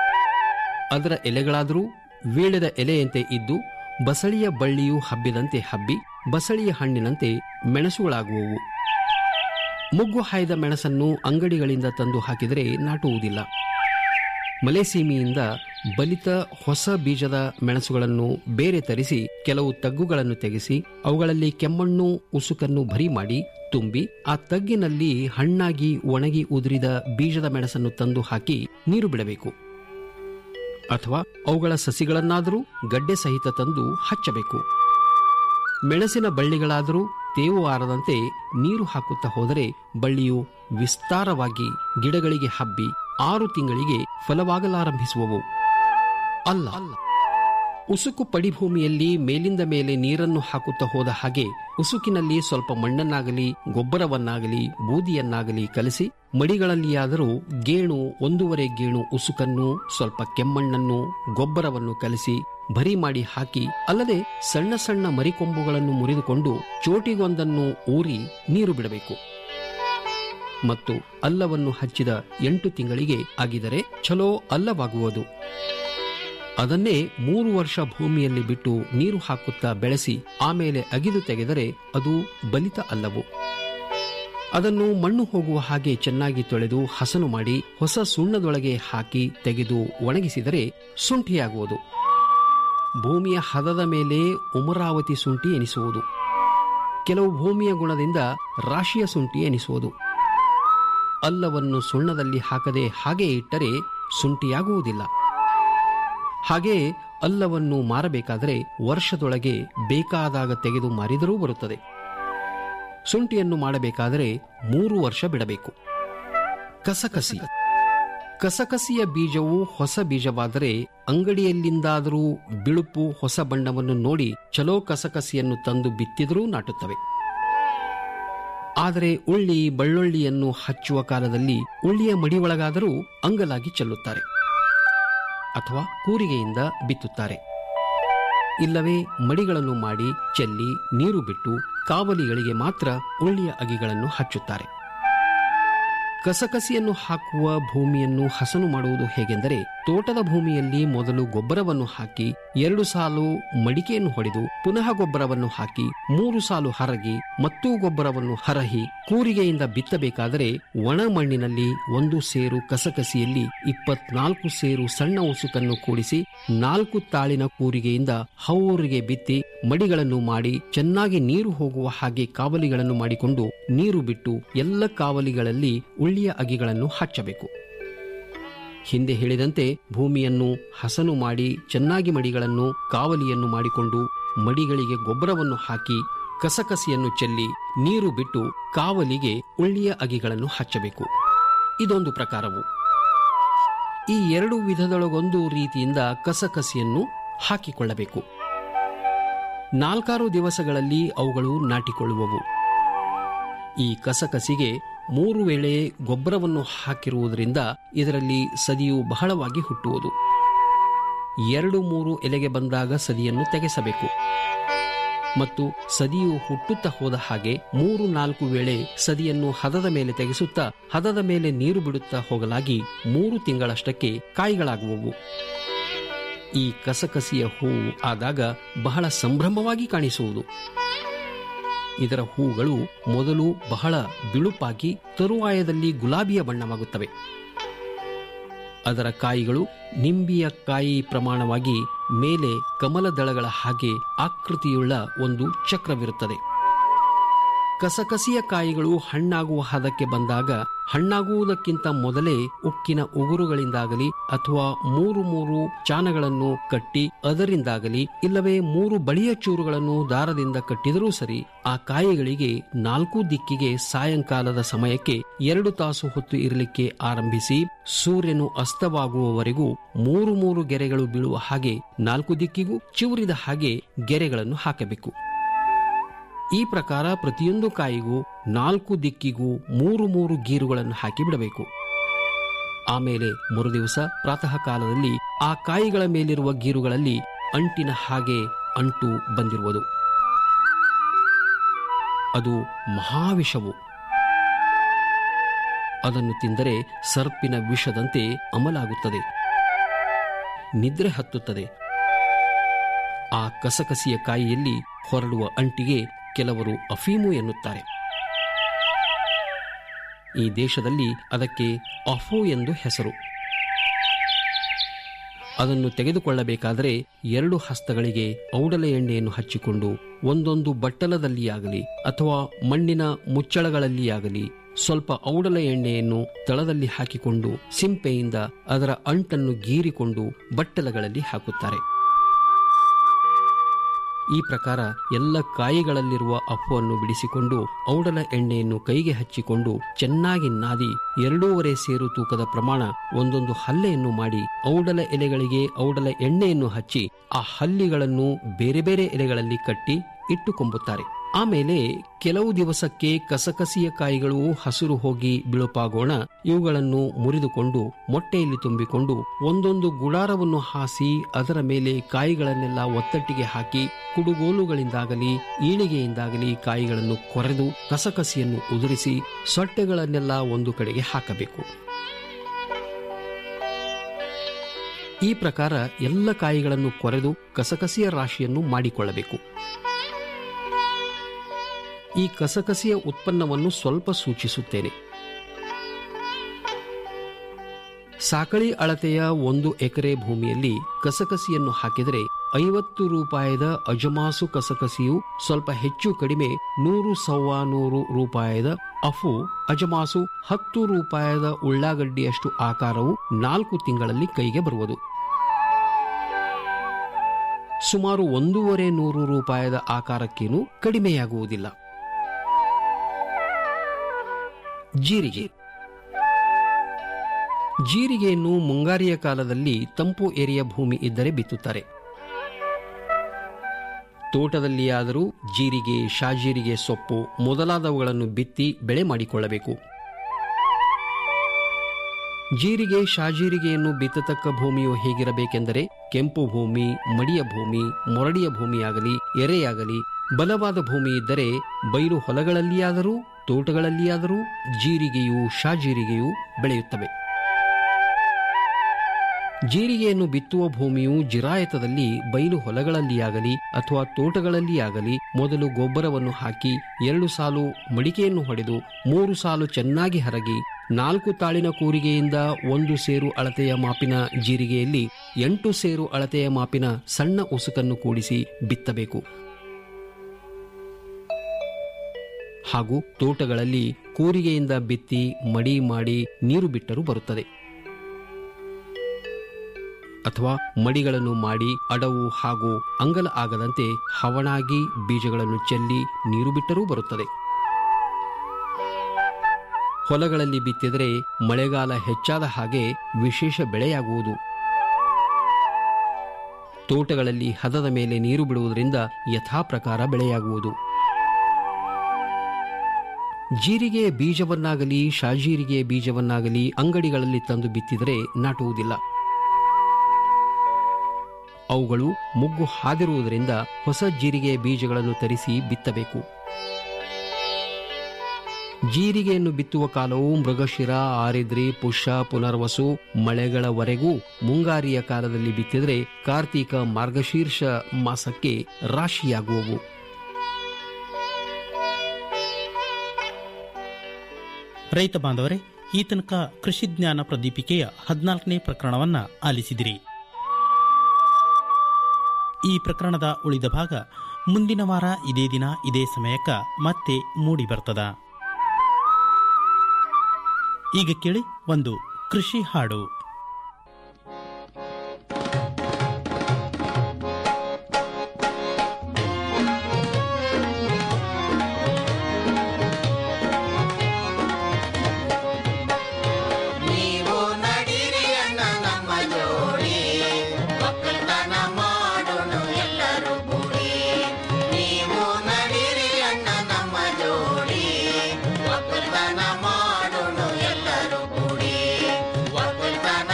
ಅದರ ಎಲೆಗಳಾದರೂ ವೀಳದ ಎಲೆಯಂತೆ ಇದ್ದು ಬಸಳಿಯ ಬಳ್ಳಿಯು ಹಬ್ಬಿದಂತೆ ಹಬ್ಬಿ ಬಸಳಿಯ ಹಣ್ಣಿನಂತೆ ಮೆಣಸುಗಳಾಗುವವು ಮುಗ್ಗು ಹಾಯ್ದ ಮೆಣಸನ್ನು ಅಂಗಡಿಗಳಿಂದ ತಂದು ಹಾಕಿದರೆ ನಾಟುವುದಿಲ್ಲ ಮಲೆಸೀಮೆಯಿಂದ ಬಲಿತ ಹೊಸ ಬೀಜದ ಮೆಣಸುಗಳನ್ನು ಬೇರೆ ತರಿಸಿ ಕೆಲವು ತಗ್ಗುಗಳನ್ನು ತೆಗೆಸಿ ಅವುಗಳಲ್ಲಿ ಕೆಮ್ಮಣ್ಣು ಉಸುಕನ್ನು ಭರಿ ಮಾಡಿ ತುಂಬಿ ಆ ತಗ್ಗಿನಲ್ಲಿ ಹಣ್ಣಾಗಿ ಒಣಗಿ ಉದುರಿದ ಬೀಜದ ಮೆಣಸನ್ನು ತಂದು ಹಾಕಿ ನೀರು ಬಿಡಬೇಕು ಅಥವಾ ಅವುಗಳ ಸಸಿಗಳನ್ನಾದರೂ ಗಡ್ಡೆ ಸಹಿತ ತಂದು ಹಚ್ಚಬೇಕು ಮೆಣಸಿನ ಬಳ್ಳಿಗಳಾದರೂ ತೇವು ಆರದಂತೆ ನೀರು ಹಾಕುತ್ತಾ ಹೋದರೆ ಬಳ್ಳಿಯು ವಿಸ್ತಾರವಾಗಿ ಗಿಡಗಳಿಗೆ ಹಬ್ಬಿ ಆರು ತಿಂಗಳಿಗೆ ಫಲವಾಗಲಾರಂಭಿಸುವವು ಅಲ್ಲ ಉಸುಕು ಪಡಿಭೂಮಿಯಲ್ಲಿ ಮೇಲಿಂದ ಮೇಲೆ ನೀರನ್ನು ಹಾಕುತ್ತಾ ಹೋದ ಹಾಗೆ ಉಸುಕಿನಲ್ಲಿ ಸ್ವಲ್ಪ ಮಣ್ಣನ್ನಾಗಲಿ ಗೊಬ್ಬರವನ್ನಾಗಲಿ ಬೂದಿಯನ್ನಾಗಲಿ ಕಲಸಿ ಮಡಿಗಳಲ್ಲಿಯಾದರೂ ಗೇಣು ಒಂದೂವರೆ ಗೇಣು ಉಸುಕನ್ನು ಸ್ವಲ್ಪ ಕೆಮ್ಮಣ್ಣನ್ನು ಗೊಬ್ಬರವನ್ನು ಕಲಸಿ ಭರಿ ಮಾಡಿ ಹಾಕಿ ಅಲ್ಲದೆ ಸಣ್ಣ ಸಣ್ಣ ಮರಿಕೊಂಬುಗಳನ್ನು ಮುರಿದುಕೊಂಡು ಚೋಟಿಗೊಂದನ್ನು ಊರಿ ನೀರು ಬಿಡಬೇಕು ಮತ್ತು ಅಲ್ಲವನ್ನು ಹಚ್ಚಿದ ಎಂಟು ತಿಂಗಳಿಗೆ ಆಗಿದರೆ ಛಲೋ ಅಲ್ಲವಾಗುವುದು ಅದನ್ನೇ ಮೂರು ವರ್ಷ ಭೂಮಿಯಲ್ಲಿ ಬಿಟ್ಟು ನೀರು ಹಾಕುತ್ತಾ ಬೆಳೆಸಿ ಆಮೇಲೆ ಅಗಿದು ತೆಗೆದರೆ ಅದು ಬಲಿತ ಅಲ್ಲವು ಅದನ್ನು ಮಣ್ಣು ಹೋಗುವ ಹಾಗೆ ಚೆನ್ನಾಗಿ ತೊಳೆದು ಹಸನು ಮಾಡಿ ಹೊಸ ಸುಣ್ಣದೊಳಗೆ ಹಾಕಿ ತೆಗೆದು ಒಣಗಿಸಿದರೆ ಶುಂಠಿಯಾಗುವುದು ಭೂಮಿಯ ಹದದ ಮೇಲೆ ಉಮರಾವತಿ ಶುಂಠಿ ಎನಿಸುವುದು ಕೆಲವು ಭೂಮಿಯ ಗುಣದಿಂದ ರಾಶಿಯ ಶುಂಠಿ ಎನಿಸುವುದು ಅಲ್ಲವನ್ನು ಸುಣ್ಣದಲ್ಲಿ ಹಾಕದೆ ಹಾಗೆ ಇಟ್ಟರೆ ಶುಂಠಿಯಾಗುವುದಿಲ್ಲ ಹಾಗೆ ಅಲ್ಲವನ್ನು ಮಾರಬೇಕಾದರೆ ವರ್ಷದೊಳಗೆ ಬೇಕಾದಾಗ ತೆಗೆದು ಮಾರಿದರೂ ಬರುತ್ತದೆ ಶುಂಠಿಯನ್ನು ಮಾಡಬೇಕಾದರೆ ಮೂರು ವರ್ಷ ಬಿಡಬೇಕು ಕಸಕಸಿ ಕಸಕಸಿಯ ಬೀಜವು ಹೊಸ ಬೀಜವಾದರೆ ಅಂಗಡಿಯಲ್ಲಿಂದಾದರೂ ಬಿಳುಪು ಹೊಸ ಬಣ್ಣವನ್ನು ನೋಡಿ ಚಲೋ ಕಸಕಸಿಯನ್ನು ತಂದು ಬಿತ್ತಿದರೂ ನಾಟುತ್ತವೆ ಆದರೆ ಉಳ್ಳಿ ಬಳ್ಳುಳ್ಳಿಯನ್ನು ಹಚ್ಚುವ ಕಾಲದಲ್ಲಿ ಉಳ್ಳಿಯ ಮಡಿಯೊಳಗಾದರೂ ಅಂಗಲಾಗಿ ಚೆಲ್ಲುತ್ತಾರೆ ಅಥವಾ ಕೂರಿಗೆಯಿಂದ ಬಿತ್ತುತ್ತಾರೆ ಇಲ್ಲವೇ ಮಡಿಗಳನ್ನು ಮಾಡಿ ಚೆಲ್ಲಿ ನೀರು ಬಿಟ್ಟು ಕಾವಲಿಗಳಿಗೆ ಮಾತ್ರ ಉಳ್ಳಿಯ ಅಗಿಗಳನ್ನು ಹಚ್ಚುತ್ತಾರೆ ಕಸಕಸಿಯನ್ನು ಹಾಕುವ ಭೂಮಿಯನ್ನು ಹಸನು ಮಾಡುವುದು ಹೇಗೆಂದರೆ ತೋಟದ ಭೂಮಿಯಲ್ಲಿ ಮೊದಲು ಗೊಬ್ಬರವನ್ನು ಹಾಕಿ ಎರಡು ಸಾಲು ಮಡಿಕೆಯನ್ನು ಹೊಡೆದು ಪುನಃ ಗೊಬ್ಬರವನ್ನು ಹಾಕಿ ಮೂರು ಸಾಲು ಹರಗಿ ಮತ್ತೂ ಗೊಬ್ಬರವನ್ನು ಹರಹಿ ಕೂರಿಗೆಯಿಂದ ಬಿತ್ತಬೇಕಾದರೆ ಒಣ ಮಣ್ಣಿನಲ್ಲಿ ಒಂದು ಸೇರು ಕಸಕಸಿಯಲ್ಲಿ ಇಪ್ಪತ್ನಾಲ್ಕು ಸೇರು ಸಣ್ಣ ಉಸುಕನ್ನು ಕೂಡಿಸಿ ನಾಲ್ಕು ತಾಳಿನ ಕೂರಿಗೆಯಿಂದ ಹೌರಿಗೆ ಬಿತ್ತಿ ಮಡಿಗಳನ್ನು ಮಾಡಿ ಚೆನ್ನಾಗಿ ನೀರು ಹೋಗುವ ಹಾಗೆ ಕಾವಲಿಗಳನ್ನು ಮಾಡಿಕೊಂಡು ನೀರು ಬಿಟ್ಟು ಎಲ್ಲ ಕಾವಲಿಗಳಲ್ಲಿ ಉಳ್ಳಿಯ ಅಗಿಗಳನ್ನು ಹಚ್ಚಬೇಕು ಹಿಂದೆ ಹೇಳಿದಂತೆ ಭೂಮಿಯನ್ನು ಹಸನು ಮಾಡಿ ಚೆನ್ನಾಗಿ ಮಡಿಗಳನ್ನು ಕಾವಲಿಯನ್ನು ಮಾಡಿಕೊಂಡು ಮಡಿಗಳಿಗೆ ಗೊಬ್ಬರವನ್ನು ಹಾಕಿ ಕಸಕಸಿಯನ್ನು ಚೆಲ್ಲಿ ನೀರು ಬಿಟ್ಟು ಕಾವಲಿಗೆ ಉಳ್ಳಿಯ ಅಗಿಗಳನ್ನು ಹಚ್ಚಬೇಕು ಇದೊಂದು ಪ್ರಕಾರವು ಈ ಎರಡು ವಿಧದೊಳಗೊಂದು ರೀತಿಯಿಂದ ಕಸಕಸಿಯನ್ನು ಹಾಕಿಕೊಳ್ಳಬೇಕು ನಾಲ್ಕಾರು ದಿವಸಗಳಲ್ಲಿ ಅವುಗಳು ನಾಟಿಕೊಳ್ಳುವವು ಈ ಕಸಕಸಿಗೆ ಮೂರು ವೇಳೆ ಗೊಬ್ಬರವನ್ನು ಹಾಕಿರುವುದರಿಂದ ಇದರಲ್ಲಿ ಸದಿಯು ಬಹಳವಾಗಿ ಹುಟ್ಟುವುದು ಎರಡು ಮೂರು ಎಲೆಗೆ ಬಂದಾಗ ಸದಿಯನ್ನು ತೆಗೆಸಬೇಕು ಮತ್ತು ಸದಿಯು ಹುಟ್ಟುತ್ತಾ ಹೋದ ಹಾಗೆ ಮೂರು ನಾಲ್ಕು ವೇಳೆ ಸದಿಯನ್ನು ಹದದ ಮೇಲೆ ತೆಗೆಸುತ್ತಾ ಹದದ ಮೇಲೆ ನೀರು ಬಿಡುತ್ತಾ ಹೋಗಲಾಗಿ ಮೂರು ತಿಂಗಳಷ್ಟಕ್ಕೆ ಕಾಯಿಗಳಾಗುವವು ಈ ಕಸಕಸಿಯ ಹೂವು ಆದಾಗ ಬಹಳ ಸಂಭ್ರಮವಾಗಿ ಕಾಣಿಸುವುದು ಇದರ ಹೂಗಳು ಮೊದಲು ಬಹಳ ಬಿಳುಪಾಗಿ ತರುವಾಯದಲ್ಲಿ ಗುಲಾಬಿಯ ಬಣ್ಣವಾಗುತ್ತವೆ ಅದರ ಕಾಯಿಗಳು ನಿಂಬಿಯ ಕಾಯಿ ಪ್ರಮಾಣವಾಗಿ ಮೇಲೆ ಕಮಲದಳಗಳ ಹಾಗೆ ಆಕೃತಿಯುಳ್ಳ ಒಂದು ಚಕ್ರವಿರುತ್ತದೆ ಕಸಕಸಿಯ ಕಾಯಿಗಳು ಹಣ್ಣಾಗುವ ಹದಕ್ಕೆ ಬಂದಾಗ ಹಣ್ಣಾಗುವುದಕ್ಕಿಂತ ಮೊದಲೇ ಉಕ್ಕಿನ ಉಗುರುಗಳಿಂದಾಗಲಿ ಅಥವಾ ಮೂರು ಮೂರು ಚಾನಗಳನ್ನು ಕಟ್ಟಿ ಅದರಿಂದಾಗಲಿ ಇಲ್ಲವೇ ಮೂರು ಬಳಿಯ ಚೂರುಗಳನ್ನು ದಾರದಿಂದ ಕಟ್ಟಿದರೂ ಸರಿ ಆ ಕಾಯಿಗಳಿಗೆ ನಾಲ್ಕು ದಿಕ್ಕಿಗೆ ಸಾಯಂಕಾಲದ ಸಮಯಕ್ಕೆ ಎರಡು ತಾಸು ಹೊತ್ತು ಇರಲಿಕ್ಕೆ ಆರಂಭಿಸಿ ಸೂರ್ಯನು ಅಸ್ತವಾಗುವವರೆಗೂ ಮೂರು ಮೂರು ಗೆರೆಗಳು ಬೀಳುವ ಹಾಗೆ ನಾಲ್ಕು ದಿಕ್ಕಿಗೂ ಚಿವುರಿದ ಹಾಗೆ ಗೆರೆಗಳನ್ನು ಹಾಕಬೇಕು ಈ ಪ್ರಕಾರ ಪ್ರತಿಯೊಂದು ಕಾಯಿಗೂ ನಾಲ್ಕು ದಿಕ್ಕಿಗೂ ಮೂರು ಮೂರು ಗೀರುಗಳನ್ನು ಹಾಕಿ ಬಿಡಬೇಕು ಆಮೇಲೆ ಮರುದಿವಸ ಪ್ರಾತಃ ಕಾಲದಲ್ಲಿ ಆ ಕಾಯಿಗಳ ಮೇಲಿರುವ ಗೀರುಗಳಲ್ಲಿ ಅಂಟಿನ ಹಾಗೆ ಅಂಟು ಬಂದಿರುವುದು ಅದು ಮಹಾವಿಷವು ಅದನ್ನು ತಿಂದರೆ ಸರ್ಪಿನ ವಿಷದಂತೆ ಅಮಲಾಗುತ್ತದೆ ನಿದ್ರೆ ಹತ್ತುತ್ತದೆ ಆ ಕಸಕಸಿಯ ಕಾಯಿಯಲ್ಲಿ ಹೊರಡುವ ಅಂಟಿಗೆ ಕೆಲವರು ಅಫೀಮು ಎನ್ನುತ್ತಾರೆ ಈ ದೇಶದಲ್ಲಿ ಅದಕ್ಕೆ ಅಫೋ ಎಂದು ಹೆಸರು ಅದನ್ನು ತೆಗೆದುಕೊಳ್ಳಬೇಕಾದರೆ ಎರಡು ಹಸ್ತಗಳಿಗೆ ಔಡಲ ಎಣ್ಣೆಯನ್ನು ಹಚ್ಚಿಕೊಂಡು ಒಂದೊಂದು ಬಟ್ಟಲದಲ್ಲಿಯಾಗಲಿ ಅಥವಾ ಮಣ್ಣಿನ ಮುಚ್ಚಳಗಳಲ್ಲಿಯಾಗಲಿ ಸ್ವಲ್ಪ ಔಡಲ ಎಣ್ಣೆಯನ್ನು ತಳದಲ್ಲಿ ಹಾಕಿಕೊಂಡು ಸಿಂಪೆಯಿಂದ ಅದರ ಅಂಟನ್ನು ಗೀರಿಕೊಂಡು ಬಟ್ಟಲಗಳಲ್ಲಿ ಹಾಕುತ್ತಾರೆ ಈ ಪ್ರಕಾರ ಎಲ್ಲ ಕಾಯಿಗಳಲ್ಲಿರುವ ಅಪ್ಪವನ್ನು ಬಿಡಿಸಿಕೊಂಡು ಔಡಲ ಎಣ್ಣೆಯನ್ನು ಕೈಗೆ ಹಚ್ಚಿಕೊಂಡು ಚೆನ್ನಾಗಿ ನಾದಿ ಎರಡೂವರೆ ಸೇರು ತೂಕದ ಪ್ರಮಾಣ ಒಂದೊಂದು ಹಲ್ಲೆಯನ್ನು ಮಾಡಿ ಔಡಲ ಎಲೆಗಳಿಗೆ ಔಡಲ ಎಣ್ಣೆಯನ್ನು ಹಚ್ಚಿ ಆ ಹಲ್ಲಿಗಳನ್ನು ಬೇರೆ ಬೇರೆ ಎಲೆಗಳಲ್ಲಿ ಕಟ್ಟಿ ಇಟ್ಟುಕೊಂಬುತ್ತಾರೆ ಆಮೇಲೆ ಕೆಲವು ದಿವಸಕ್ಕೆ ಕಸಕಸಿಯ ಕಾಯಿಗಳು ಹಸಿರು ಹೋಗಿ ಬಿಳುಪಾಗೋಣ ಇವುಗಳನ್ನು ಮುರಿದುಕೊಂಡು ಮೊಟ್ಟೆಯಲ್ಲಿ ತುಂಬಿಕೊಂಡು ಒಂದೊಂದು ಗುಡಾರವನ್ನು ಹಾಸಿ ಅದರ ಮೇಲೆ ಕಾಯಿಗಳನ್ನೆಲ್ಲ ಒತ್ತಟ್ಟಿಗೆ ಹಾಕಿ ಕುಡುಗೋಲುಗಳಿಂದಾಗಲಿ ಈಳಿಗೆಯಿಂದಾಗಲಿ ಕಾಯಿಗಳನ್ನು ಕೊರೆದು ಕಸಕಸಿಯನ್ನು ಉದುರಿಸಿ ಸೊಟ್ಟೆಗಳನ್ನೆಲ್ಲ ಒಂದು ಕಡೆಗೆ ಹಾಕಬೇಕು ಈ ಪ್ರಕಾರ ಎಲ್ಲ ಕಾಯಿಗಳನ್ನು ಕೊರೆದು ಕಸಕಸಿಯ ರಾಶಿಯನ್ನು ಮಾಡಿಕೊಳ್ಳಬೇಕು ಈ ಕಸಕಸಿಯ ಉತ್ಪನ್ನವನ್ನು ಸ್ವಲ್ಪ ಸೂಚಿಸುತ್ತೇನೆ ಸಾಕಳಿ ಅಳತೆಯ ಒಂದು ಎಕರೆ ಭೂಮಿಯಲ್ಲಿ ಕಸಕಸಿಯನ್ನು ಹಾಕಿದರೆ ಐವತ್ತು ರೂಪಾಯಿದ ಅಜಮಾಸು ಕಸಕಸಿಯು ಸ್ವಲ್ಪ ಹೆಚ್ಚು ಕಡಿಮೆ ನೂರು ಸವ್ವಾ ನೂರು ರೂಪಾಯಿದ ಅಫು ಅಜಮಾಸು ಹತ್ತು ರೂಪಾಯಿದ ಉಳ್ಳಾಗಡ್ಡಿಯಷ್ಟು ಆಕಾರವು ನಾಲ್ಕು ತಿಂಗಳಲ್ಲಿ ಕೈಗೆ ಬರುವುದು ಸುಮಾರು ಒಂದೂವರೆ ನೂರು ರೂಪಾಯಿದ ಆಕಾರಕ್ಕೇನು ಕಡಿಮೆಯಾಗುವುದಿಲ್ಲ ಜೀರಿಗೆ ಜೀರಿಗೆಯನ್ನು ಮುಂಗಾರಿಯ ಕಾಲದಲ್ಲಿ ತಂಪು ಏರಿಯ ಭೂಮಿ ಇದ್ದರೆ ಬಿತ್ತುತ್ತಾರೆ ತೋಟದಲ್ಲಿಯಾದರೂ ಜೀರಿಗೆ ಶಾಜೀರಿಗೆ ಸೊಪ್ಪು ಮೊದಲಾದವುಗಳನ್ನು ಬಿತ್ತಿ ಬೆಳೆ ಮಾಡಿಕೊಳ್ಳಬೇಕು ಜೀರಿಗೆ ಶಾಜೀರಿಗೆಯನ್ನು ಬಿತ್ತತಕ್ಕ ಭೂಮಿಯು ಹೇಗಿರಬೇಕೆಂದರೆ ಕೆಂಪು ಭೂಮಿ ಮಡಿಯ ಭೂಮಿ ಮೊರಡಿಯ ಭೂಮಿಯಾಗಲಿ ಎರೆಯಾಗಲಿ ಬಲವಾದ ಭೂಮಿ ಇದ್ದರೆ ಬಯಲು ಹೊಲಗಳಲ್ಲಿಯಾದರೂ ತೋಟಗಳಲ್ಲಿಯಾದರೂ ಜೀರಿಗೆಯು ಶಾಜೀರಿಗೆಯು ಬೆಳೆಯುತ್ತವೆ ಜೀರಿಗೆಯನ್ನು ಬಿತ್ತುವ ಭೂಮಿಯು ಜಿರಾಯತದಲ್ಲಿ ಬಯಲು ಹೊಲಗಳಲ್ಲಿಯಾಗಲಿ ಅಥವಾ ತೋಟಗಳಲ್ಲಿಯಾಗಲಿ ಮೊದಲು ಗೊಬ್ಬರವನ್ನು ಹಾಕಿ ಎರಡು ಸಾಲು ಮಡಿಕೆಯನ್ನು ಹೊಡೆದು ಮೂರು ಸಾಲು ಚೆನ್ನಾಗಿ ಹರಗಿ ನಾಲ್ಕು ತಾಳಿನ ಕೂರಿಗೆಯಿಂದ ಒಂದು ಸೇರು ಅಳತೆಯ ಮಾಪಿನ ಜೀರಿಗೆಯಲ್ಲಿ ಎಂಟು ಸೇರು ಅಳತೆಯ ಮಾಪಿನ ಸಣ್ಣ ಉಸುಕನ್ನು ಕೂಡಿಸಿ ಬಿತ್ತಬೇಕು ಹಾಗೂ ತೋಟಗಳಲ್ಲಿ ಕೂರಿಗೆಯಿಂದ ಬಿತ್ತಿ ಮಡಿ ಮಾಡಿ ನೀರು ಬಿಟ್ಟರೂ ಬರುತ್ತದೆ ಅಥವಾ ಮಡಿಗಳನ್ನು ಮಾಡಿ ಅಡವು ಹಾಗೂ ಅಂಗಲ ಆಗದಂತೆ ಹವಣಾಗಿ ಬೀಜಗಳನ್ನು ಚೆಲ್ಲಿ ನೀರು ಬಿಟ್ಟರೂ ಬರುತ್ತದೆ ಹೊಲಗಳಲ್ಲಿ ಬಿತ್ತಿದರೆ ಮಳೆಗಾಲ ಹೆಚ್ಚಾದ ಹಾಗೆ ವಿಶೇಷ ಬೆಳೆಯಾಗುವುದು ತೋಟಗಳಲ್ಲಿ ಹದದ ಮೇಲೆ ನೀರು ಬಿಡುವುದರಿಂದ ಯಥಾಪ್ರಕಾರ ಬೆಳೆಯಾಗುವುದು ಜೀರಿಗೆಯ ಬೀಜವನ್ನಾಗಲಿ ಶಾಜೀರಿಗೆಯ ಬೀಜವನ್ನಾಗಲಿ ಅಂಗಡಿಗಳಲ್ಲಿ ತಂದು ಬಿತ್ತಿದರೆ ನಾಟುವುದಿಲ್ಲ ಅವುಗಳು ಮುಗ್ಗು ಹಾದಿರುವುದರಿಂದ ಹೊಸ ಜೀರಿಗೆಯ ಬೀಜಗಳನ್ನು ತರಿಸಿ ಬಿತ್ತಬೇಕು ಜೀರಿಗೆಯನ್ನು ಬಿತ್ತುವ ಕಾಲವು ಮೃಗಶಿರ ಆರಿದ್ರಿ ಪುಷ್ಯ ಪುನರ್ವಸು ಮಳೆಗಳವರೆಗೂ ಮುಂಗಾರಿಯ ಕಾಲದಲ್ಲಿ ಬಿತ್ತಿದರೆ ಕಾರ್ತೀಕ ಮಾರ್ಗಶೀರ್ಷ ಮಾಸಕ್ಕೆ ರಾಶಿಯಾಗುವವು ರೈತ ಬಾಂಧವರೇ ಈ ತನಕ ಕೃಷಿ ಜ್ಞಾನ ಪ್ರದೀಪಿಕೆಯ ಹದಿನಾಲ್ಕನೇ ಪ್ರಕರಣವನ್ನ ಆಲಿಸಿದಿರಿ ಈ ಪ್ರಕರಣದ ಉಳಿದ ಭಾಗ ಮುಂದಿನ ವಾರ ಇದೇ ದಿನ ಇದೇ ಸಮಯಕ್ಕ ಮತ್ತೆ ಮೂಡಿ ಬರ್ತದ ಈಗ ಕೇಳಿ ಒಂದು ಕೃಷಿ ಹಾಡು ನೀವು ನಡಿರಿ ಅಣ್ಣ ನಮ್ಮ ಜೋಡಿ ಒಕ್ಕಲ್ತನ ಮಾಡೋಣ ಎಲ್ಲರೂ ಕೂಡಿ ನೀವು ನಡಿರಿ ಅಣ್ಣ ನಮ್ಮ ಜೋಡಿ ಒಕ್ಕಲ್ತನ ಮಾಡೋಣ ಎಲ್ಲರೂ ಕೂಡಿ ಒಕ್ಕಲ್ತನ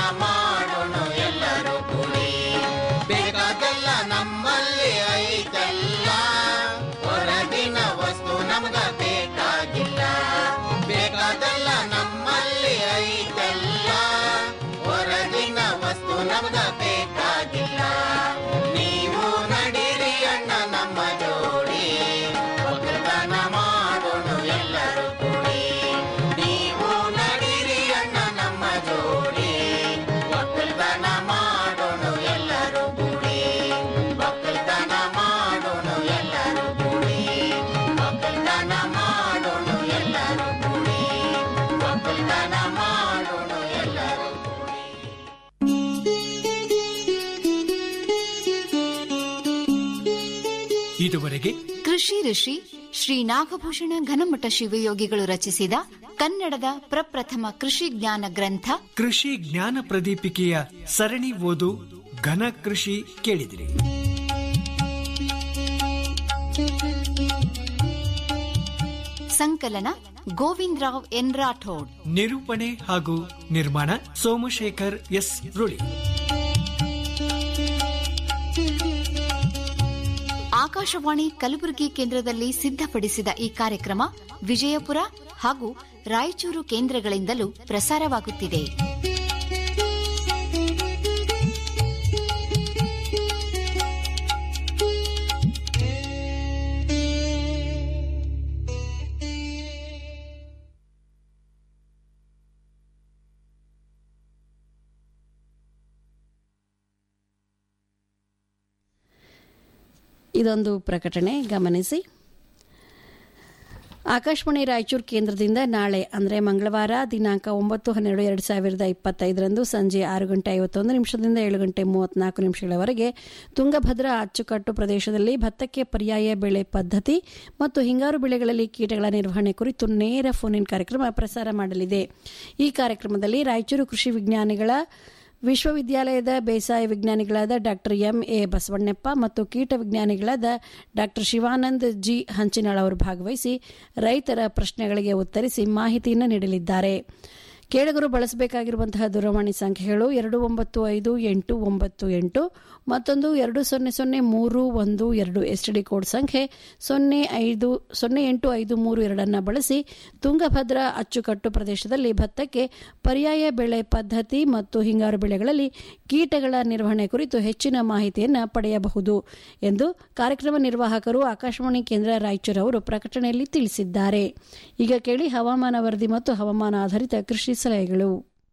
ಇದುವರೆಗೆ ಕೃಷಿ ಋಷಿ ಶ್ರೀ ನಾಗಭೂಷಣ ಘನಮಠ ಶಿವಯೋಗಿಗಳು ರಚಿಸಿದ ಕನ್ನಡದ ಪ್ರಪ್ರಥಮ ಕೃಷಿ ಜ್ಞಾನ ಗ್ರಂಥ ಕೃಷಿ ಜ್ಞಾನ ಪ್ರದೀಪಿಕೆಯ ಸರಣಿ ಓದು ಘನ ಕೃಷಿ ಕೇಳಿದಿರಿ ಸಂಕಲನ ಗೋವಿಂದರಾವ್ ಎನ್ ರಾಠೋಡ್ ನಿರೂಪಣೆ ಹಾಗೂ ನಿರ್ಮಾಣ ಸೋಮಶೇಖರ್ ಎಸ್ ರುಳಿ ಆಕಾಶವಾಣಿ ಕಲಬುರಗಿ ಕೇಂದ್ರದಲ್ಲಿ ಸಿದ್ಧಪಡಿಸಿದ ಈ ಕಾರ್ಯಕ್ರಮ ವಿಜಯಪುರ ಹಾಗೂ ರಾಯಚೂರು ಕೇಂದ್ರಗಳಿಂದಲೂ ಪ್ರಸಾರವಾಗುತ್ತಿದೆ ಇದೊಂದು ಪ್ರಕಟಣೆ ಗಮನಿಸಿ ಆಕಾಶವಾಣಿ ರಾಯಚೂರು ಕೇಂದ್ರದಿಂದ ನಾಳೆ ಅಂದರೆ ಮಂಗಳವಾರ ದಿನಾಂಕ ಒಂಬತ್ತು ಹನ್ನೆರಡು ಎರಡು ಸಾವಿರದ ಇಪ್ಪತ್ತೈದರಂದು ಸಂಜೆ ಆರು ಗಂಟೆ ಐವತ್ತೊಂದು ನಿಮಿಷದಿಂದ ಏಳು ಗಂಟೆ ಮೂವತ್ನಾಲ್ಕು ನಿಮಿಷಗಳವರೆಗೆ ತುಂಗಭದ್ರಾ ಅಚ್ಚುಕಟ್ಟು ಪ್ರದೇಶದಲ್ಲಿ ಭತ್ತಕ್ಕೆ ಪರ್ಯಾಯ ಬೆಳೆ ಪದ್ಧತಿ ಮತ್ತು ಹಿಂಗಾರು ಬೆಳೆಗಳಲ್ಲಿ ಕೀಟಗಳ ನಿರ್ವಹಣೆ ಕುರಿತು ನೇರ ಫೋನ್ ಇನ್ ಕಾರ್ಯಕ್ರಮ ಪ್ರಸಾರ ಮಾಡಲಿದೆ ಈ ಕಾರ್ಯಕ್ರಮದಲ್ಲಿ ರಾಯಚೂರು ಕೃಷಿ ವಿಜ್ಞಾನಿಗಳ ವಿಶ್ವವಿದ್ಯಾಲಯದ ಬೇಸಾಯ ವಿಜ್ಞಾನಿಗಳಾದ ಡಾಕ್ಟರ್ ಎಂ ಎ ಬಸವಣ್ಣಪ್ಪ ಮತ್ತು ಕೀಟ ವಿಜ್ಞಾನಿಗಳಾದ ಡಾಕ್ಟರ್ ಶಿವಾನಂದ್ ಜಿ ಹಂಚಿನಾಳ್ ಅವರು ಭಾಗವಹಿಸಿ ರೈತರ ಪ್ರಶ್ನೆಗಳಿಗೆ ಉತ್ತರಿಸಿ ಮಾಹಿತಿಯನ್ನು ನೀಡಲಿದ್ದಾರೆ ಕೇಳುಗರು ಬಳಸಬೇಕಾಗಿರುವಂತಹ ದೂರವಾಣಿ ಸಂಖ್ಯೆಗಳು ಎರಡು ಒಂಬತ್ತು ಐದು ಎಂಟು ಒಂಬತ್ತು ಎಂಟು ಮತ್ತೊಂದು ಎರಡು ಸೊನ್ನೆ ಸೊನ್ನೆ ಮೂರು ಒಂದು ಎರಡು ಎಸ್ ಡಿ ಕೋಡ್ ಸಂಖ್ಯೆ ಸೊನ್ನೆ ಐದು ಸೊನ್ನೆ ಎಂಟು ಐದು ಮೂರು ಎರಡನ್ನು ಬಳಸಿ ತುಂಗಭದ್ರಾ ಅಚ್ಚುಕಟ್ಟು ಪ್ರದೇಶದಲ್ಲಿ ಭತ್ತಕ್ಕೆ ಪರ್ಯಾಯ ಬೆಳೆ ಪದ್ಧತಿ ಮತ್ತು ಹಿಂಗಾರು ಬೆಳೆಗಳಲ್ಲಿ ಕೀಟಗಳ ನಿರ್ವಹಣೆ ಕುರಿತು ಹೆಚ್ಚಿನ ಮಾಹಿತಿಯನ್ನು ಪಡೆಯಬಹುದು ಎಂದು ಕಾರ್ಯಕ್ರಮ ನಿರ್ವಾಹಕರು ಆಕಾಶವಾಣಿ ಕೇಂದ್ರ ರಾಯಚೂರು ಅವರು ಪ್ರಕಟಣೆಯಲ್ಲಿ ತಿಳಿಸಿದ್ದಾರೆ ಈಗ ಕೇಳಿ ಹವಾಮಾನ ವರದಿ ಮತ್ತು ಹವಾಮಾನ ಆಧಾರಿತ ಕೃಷಿ ಸಲಹೆಗಳು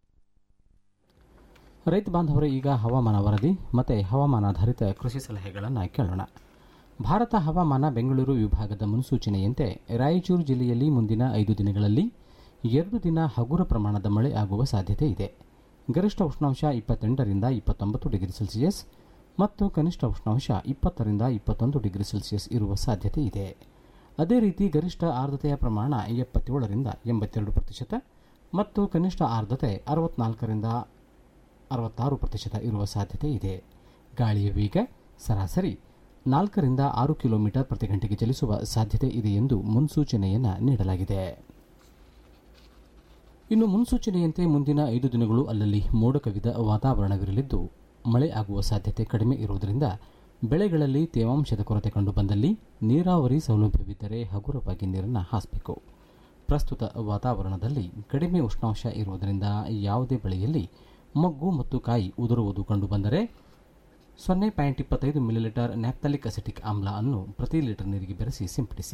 ರೈತ ಬಾಂಧವರು ಈಗ ಹವಾಮಾನ ವರದಿ ಮತ್ತು ಹವಾಮಾನಾಧಾರಿತ ಕೃಷಿ ಸಲಹೆಗಳನ್ನು ಕೇಳೋಣ ಭಾರತ ಹವಾಮಾನ ಬೆಂಗಳೂರು ವಿಭಾಗದ ಮುನ್ಸೂಚನೆಯಂತೆ ರಾಯಚೂರು ಜಿಲ್ಲೆಯಲ್ಲಿ ಮುಂದಿನ ಐದು ದಿನಗಳಲ್ಲಿ ಎರಡು ದಿನ ಹಗುರ ಪ್ರಮಾಣದ ಮಳೆ ಆಗುವ ಸಾಧ್ಯತೆ ಇದೆ ಗರಿಷ್ಠ ಉಷ್ಣಾಂಶ ಇಪ್ಪತ್ತೆಂಟರಿಂದ ಇಪ್ಪತ್ತೊಂಬತ್ತು ಡಿಗ್ರಿ ಸೆಲ್ಸಿಯಸ್ ಮತ್ತು ಕನಿಷ್ಠ ಉಷ್ಣಾಂಶ ಇಪ್ಪತ್ತರಿಂದ ಇಪ್ಪತ್ತೊಂದು ಡಿಗ್ರಿ ಸೆಲ್ಸಿಯಸ್ ಇರುವ ಸಾಧ್ಯತೆ ಇದೆ ಅದೇ ರೀತಿ ಗರಿಷ್ಠ ಆರ್ದ್ರತೆಯ ಪ್ರಮಾಣ ಎಪ್ಪತ್ತೇಳರಿಂದ ಎಂಬತ್ತೆರಡು ಪ್ರತಿಶತ ಮತ್ತು ಕನಿಷ್ಠ ಆರ್ದ್ರತೆ ಅರವತ್ನಾಲ್ಕರಿಂದ ಅರವತ್ತಾರು ಪ್ರತಿಶತ ಇರುವ ಸಾಧ್ಯತೆ ಇದೆ ಗಾಳಿಯ ವೇಗ ಸರಾಸರಿ ನಾಲ್ಕರಿಂದ ಆರು ಕಿಲೋಮೀಟರ್ ಪ್ರತಿ ಗಂಟೆಗೆ ಚಲಿಸುವ ಸಾಧ್ಯತೆ ಇದೆ ಎಂದು ಮುನ್ಸೂಚನೆಯನ್ನು ನೀಡಲಾಗಿದೆ ಇನ್ನು ಮುನ್ಸೂಚನೆಯಂತೆ ಮುಂದಿನ ಐದು ದಿನಗಳು ಅಲ್ಲಲ್ಲಿ ಮೋಡ ಕವಿದ ವಾತಾವರಣವಿರಲಿದ್ದು ಮಳೆ ಆಗುವ ಸಾಧ್ಯತೆ ಕಡಿಮೆ ಇರುವುದರಿಂದ ಬೆಳೆಗಳಲ್ಲಿ ತೇವಾಂಶದ ಕೊರತೆ ಕಂಡು ಬಂದಲ್ಲಿ ನೀರಾವರಿ ಸೌಲಭ್ಯವಿದ್ದರೆ ಹಗುರವಾಗಿ ನೀರನ್ನು ಹಾಸಬೇಕು ಪ್ರಸ್ತುತ ವಾತಾವರಣದಲ್ಲಿ ಕಡಿಮೆ ಉಷ್ಣಾಂಶ ಇರುವುದರಿಂದ ಯಾವುದೇ ಬೆಳೆಯಲ್ಲಿ ಮೊಗ್ಗು ಮತ್ತು ಕಾಯಿ ಉದುರುವುದು ಕಂಡುಬಂದರೆ ಸೊನ್ನೆ ಪಾಯಿಂಟ್ ಇಪ್ಪತ್ತೈದು ಮಿಲಿಲೀಟರ್ ನ್ಯಾಪ್ತಲಿಕ್ ಅಸಿಟಿಕ್ ಆಮ್ಲ ಅನ್ನು ಪ್ರತಿ ಲೀಟರ್ ನೀರಿಗೆ ಬೆರೆಸಿ ಸಿಂಪಡಿಸಿ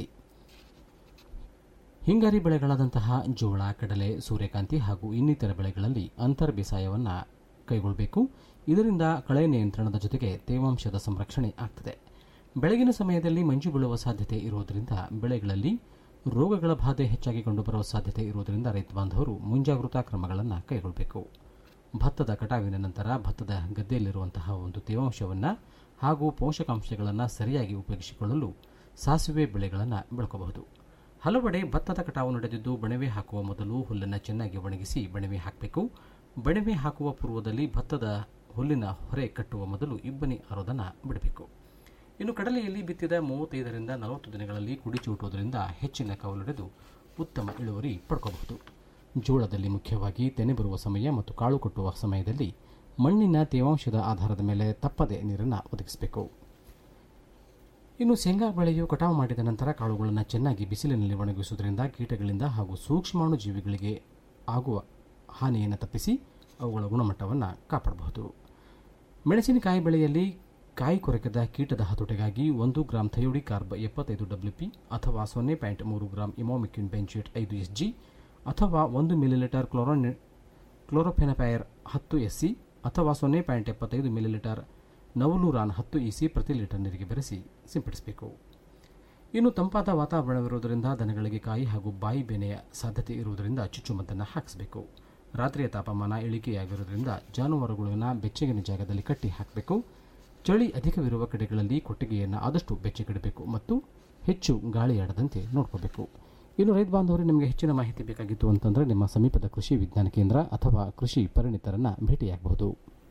ಹಿಂಗಾರಿ ಬೆಳೆಗಳಾದಂತಹ ಜೋಳ ಕಡಲೆ ಸೂರ್ಯಕಾಂತಿ ಹಾಗೂ ಇನ್ನಿತರ ಬೆಳೆಗಳಲ್ಲಿ ಅಂತರ್ ಬೇಸಾಯವನ್ನು ಕೈಗೊಳ್ಳಬೇಕು ಇದರಿಂದ ಕಳೆ ನಿಯಂತ್ರಣದ ಜೊತೆಗೆ ತೇವಾಂಶದ ಸಂರಕ್ಷಣೆ ಆಗ್ತದೆ ಬೆಳಗಿನ ಸಮಯದಲ್ಲಿ ಮಂಜು ಬೀಳುವ ಸಾಧ್ಯತೆ ಇರುವುದರಿಂದ ಬೆಳೆಗಳಲ್ಲಿ ರೋಗಗಳ ಬಾಧೆ ಹೆಚ್ಚಾಗಿ ಕಂಡುಬರುವ ಸಾಧ್ಯತೆ ಇರುವುದರಿಂದ ರೈತ ಬಾಂಧವರು ಮುಂಜಾಗೃತಾ ಕ್ರಮಗಳನ್ನು ಕೈಗೊಳ್ಳಬೇಕು ಭತ್ತದ ಕಟಾವಿನ ನಂತರ ಭತ್ತದ ಗದ್ದೆಯಲ್ಲಿರುವಂತಹ ಒಂದು ತೇವಾಂಶವನ್ನು ಹಾಗೂ ಪೋಷಕಾಂಶಗಳನ್ನು ಸರಿಯಾಗಿ ಉಪಯೋಗಿಸಿಕೊಳ್ಳಲು ಸಾಸಿವೆ ಬೆಳೆಗಳನ್ನು ಬೆಳ್ಕೋಬಹುದು ಹಲವೆಡೆ ಭತ್ತದ ಕಟಾವು ನಡೆದಿದ್ದು ಬಣವೆ ಹಾಕುವ ಮೊದಲು ಹುಲ್ಲನ್ನು ಚೆನ್ನಾಗಿ ಒಣಗಿಸಿ ಬಣವೆ ಹಾಕಬೇಕು ಬಣವೆ ಹಾಕುವ ಪೂರ್ವದಲ್ಲಿ ಭತ್ತದ ಹುಲ್ಲಿನ ಹೊರೆ ಕಟ್ಟುವ ಮೊದಲು ಇಬ್ಬನಿ ಆರೋದನ್ನು ಬಿಡಬೇಕು ಇನ್ನು ಕಡಲೆಯಲ್ಲಿ ಬಿತ್ತಿದ ಮೂವತ್ತೈದರಿಂದ ನಲವತ್ತು ದಿನಗಳಲ್ಲಿ ಕುಡಿ ಚೂಟುವುದರಿಂದ ಹೆಚ್ಚಿನ ಕವಲೊಡೆದು ಉತ್ತಮ ಇಳುವರಿ ಪಡ್ಕೋಬಹುದು ಜೋಳದಲ್ಲಿ ಮುಖ್ಯವಾಗಿ ತೆನೆ ಬರುವ ಸಮಯ ಮತ್ತು ಕಾಳು ಕಟ್ಟುವ ಸಮಯದಲ್ಲಿ ಮಣ್ಣಿನ ತೇವಾಂಶದ ಆಧಾರದ ಮೇಲೆ ತಪ್ಪದೆ ನೀರನ್ನು ಒದಗಿಸಬೇಕು ಇನ್ನು ಶೇಂಗಾ ಬೆಳೆಯು ಕಟಾವು ಮಾಡಿದ ನಂತರ ಕಾಳುಗಳನ್ನು ಚೆನ್ನಾಗಿ ಬಿಸಿಲಿನಲ್ಲಿ ಒಣಗಿಸುವುದರಿಂದ ಕೀಟಗಳಿಂದ ಹಾಗೂ ಸೂಕ್ಷ್ಮಾಣು ಜೀವಿಗಳಿಗೆ ಆಗುವ ಹಾನಿಯನ್ನು ತಪ್ಪಿಸಿ ಅವುಗಳ ಗುಣಮಟ್ಟವನ್ನು ಕಾಪಾಡಬಹುದು ಮೆಣಸಿನಕಾಯಿ ಬೆಳೆಯಲ್ಲಿ ಕಾಯಿ ಕೊರಕದ ಕೀಟದ ಹತೋಟಿಗಾಗಿ ಒಂದು ಗ್ರಾಂ ಥಯೋಡಿ ಕಾರ್ಬ್ ಎಪ್ಪತ್ತೈದು ಡಬ್ಲ್ಯೂಪಿ ಅಥವಾ ಸೊನ್ನೆ ಪಾಯಿಂಟ್ ಮೂರು ಗ್ರಾಂ ಇಮೋಮಿಕ್ಯೂನ್ ಬೆಂಚೇಟ್ ಐದು ಎಸ್ ಜಿ ಅಥವಾ ಒಂದು ಮಿಲಿಲೀಟರ್ ಕ್ಲೋರೋನ್ ಕ್ಲೋರೋಫೆನಪೈರ್ ಹತ್ತು ಎಸ್ ಸಿ ಅಥವಾ ಸೊನ್ನೆ ಪಾಯಿಂಟ್ ಎಪ್ಪತ್ತೈದು ಮಿಲಿಲೀಟರ್ ನವಲೂರಾನ್ ಹತ್ತು ಇ ಸಿ ಪ್ರತಿ ಲೀಟರ್ ನೀರಿಗೆ ಬೆರೆಸಿ ಸಿಂಪಡಿಸಬೇಕು ಇನ್ನು ತಂಪಾದ ವಾತಾವರಣವಿರುವುದರಿಂದ ದನಗಳಿಗೆ ಕಾಯಿ ಹಾಗೂ ಬಾಯಿ ಬೇನೆಯ ಸಾಧ್ಯತೆ ಇರುವುದರಿಂದ ಚುಚ್ಚುಮದ್ದನ್ನು ಹಾಕಿಸಬೇಕು ರಾತ್ರಿಯ ತಾಪಮಾನ ಇಳಿಕೆಯಾಗಿರುವುದರಿಂದ ಜಾನುವಾರುಗಳನ್ನು ಬೆಚ್ಚಗಿನ ಜಾಗದಲ್ಲಿ ಕಟ್ಟಿ ಹಾಕಬೇಕು ಚಳಿ ಅಧಿಕವಿರುವ ಕಡೆಗಳಲ್ಲಿ ಕೊಟ್ಟಿಗೆಯನ್ನು ಆದಷ್ಟು ಬೆಚ್ಚಗಿಡಬೇಕು ಮತ್ತು ಹೆಚ್ಚು ಗಾಳಿಯಾಡದಂತೆ ನೋಡ್ಕೋಬೇಕು ಇನ್ನು ರೈತ ಬಾಂಧವರು ನಿಮಗೆ ಹೆಚ್ಚಿನ ಮಾಹಿತಿ ಬೇಕಾಗಿತ್ತು ಅಂತಂದರೆ ನಿಮ್ಮ ಸಮೀಪದ ಕೃಷಿ ವಿಜ್ಞಾನ ಕೇಂದ್ರ ಅಥವಾ ಕೃಷಿ ಪರಿಣಿತರನ್ನು ಭೇಟಿಯಾಗಬಹುದು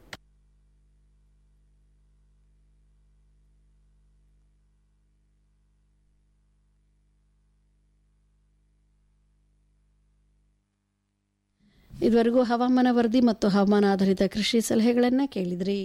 ಇದುವರೆಗೂ ಹವಾಮಾನ ವರದಿ ಮತ್ತು ಹವಾಮಾನ ಆಧಾರಿತ ಕೃಷಿ ಸಲಹೆಗಳನ್ನು ಕೇಳಿದ್ರಿ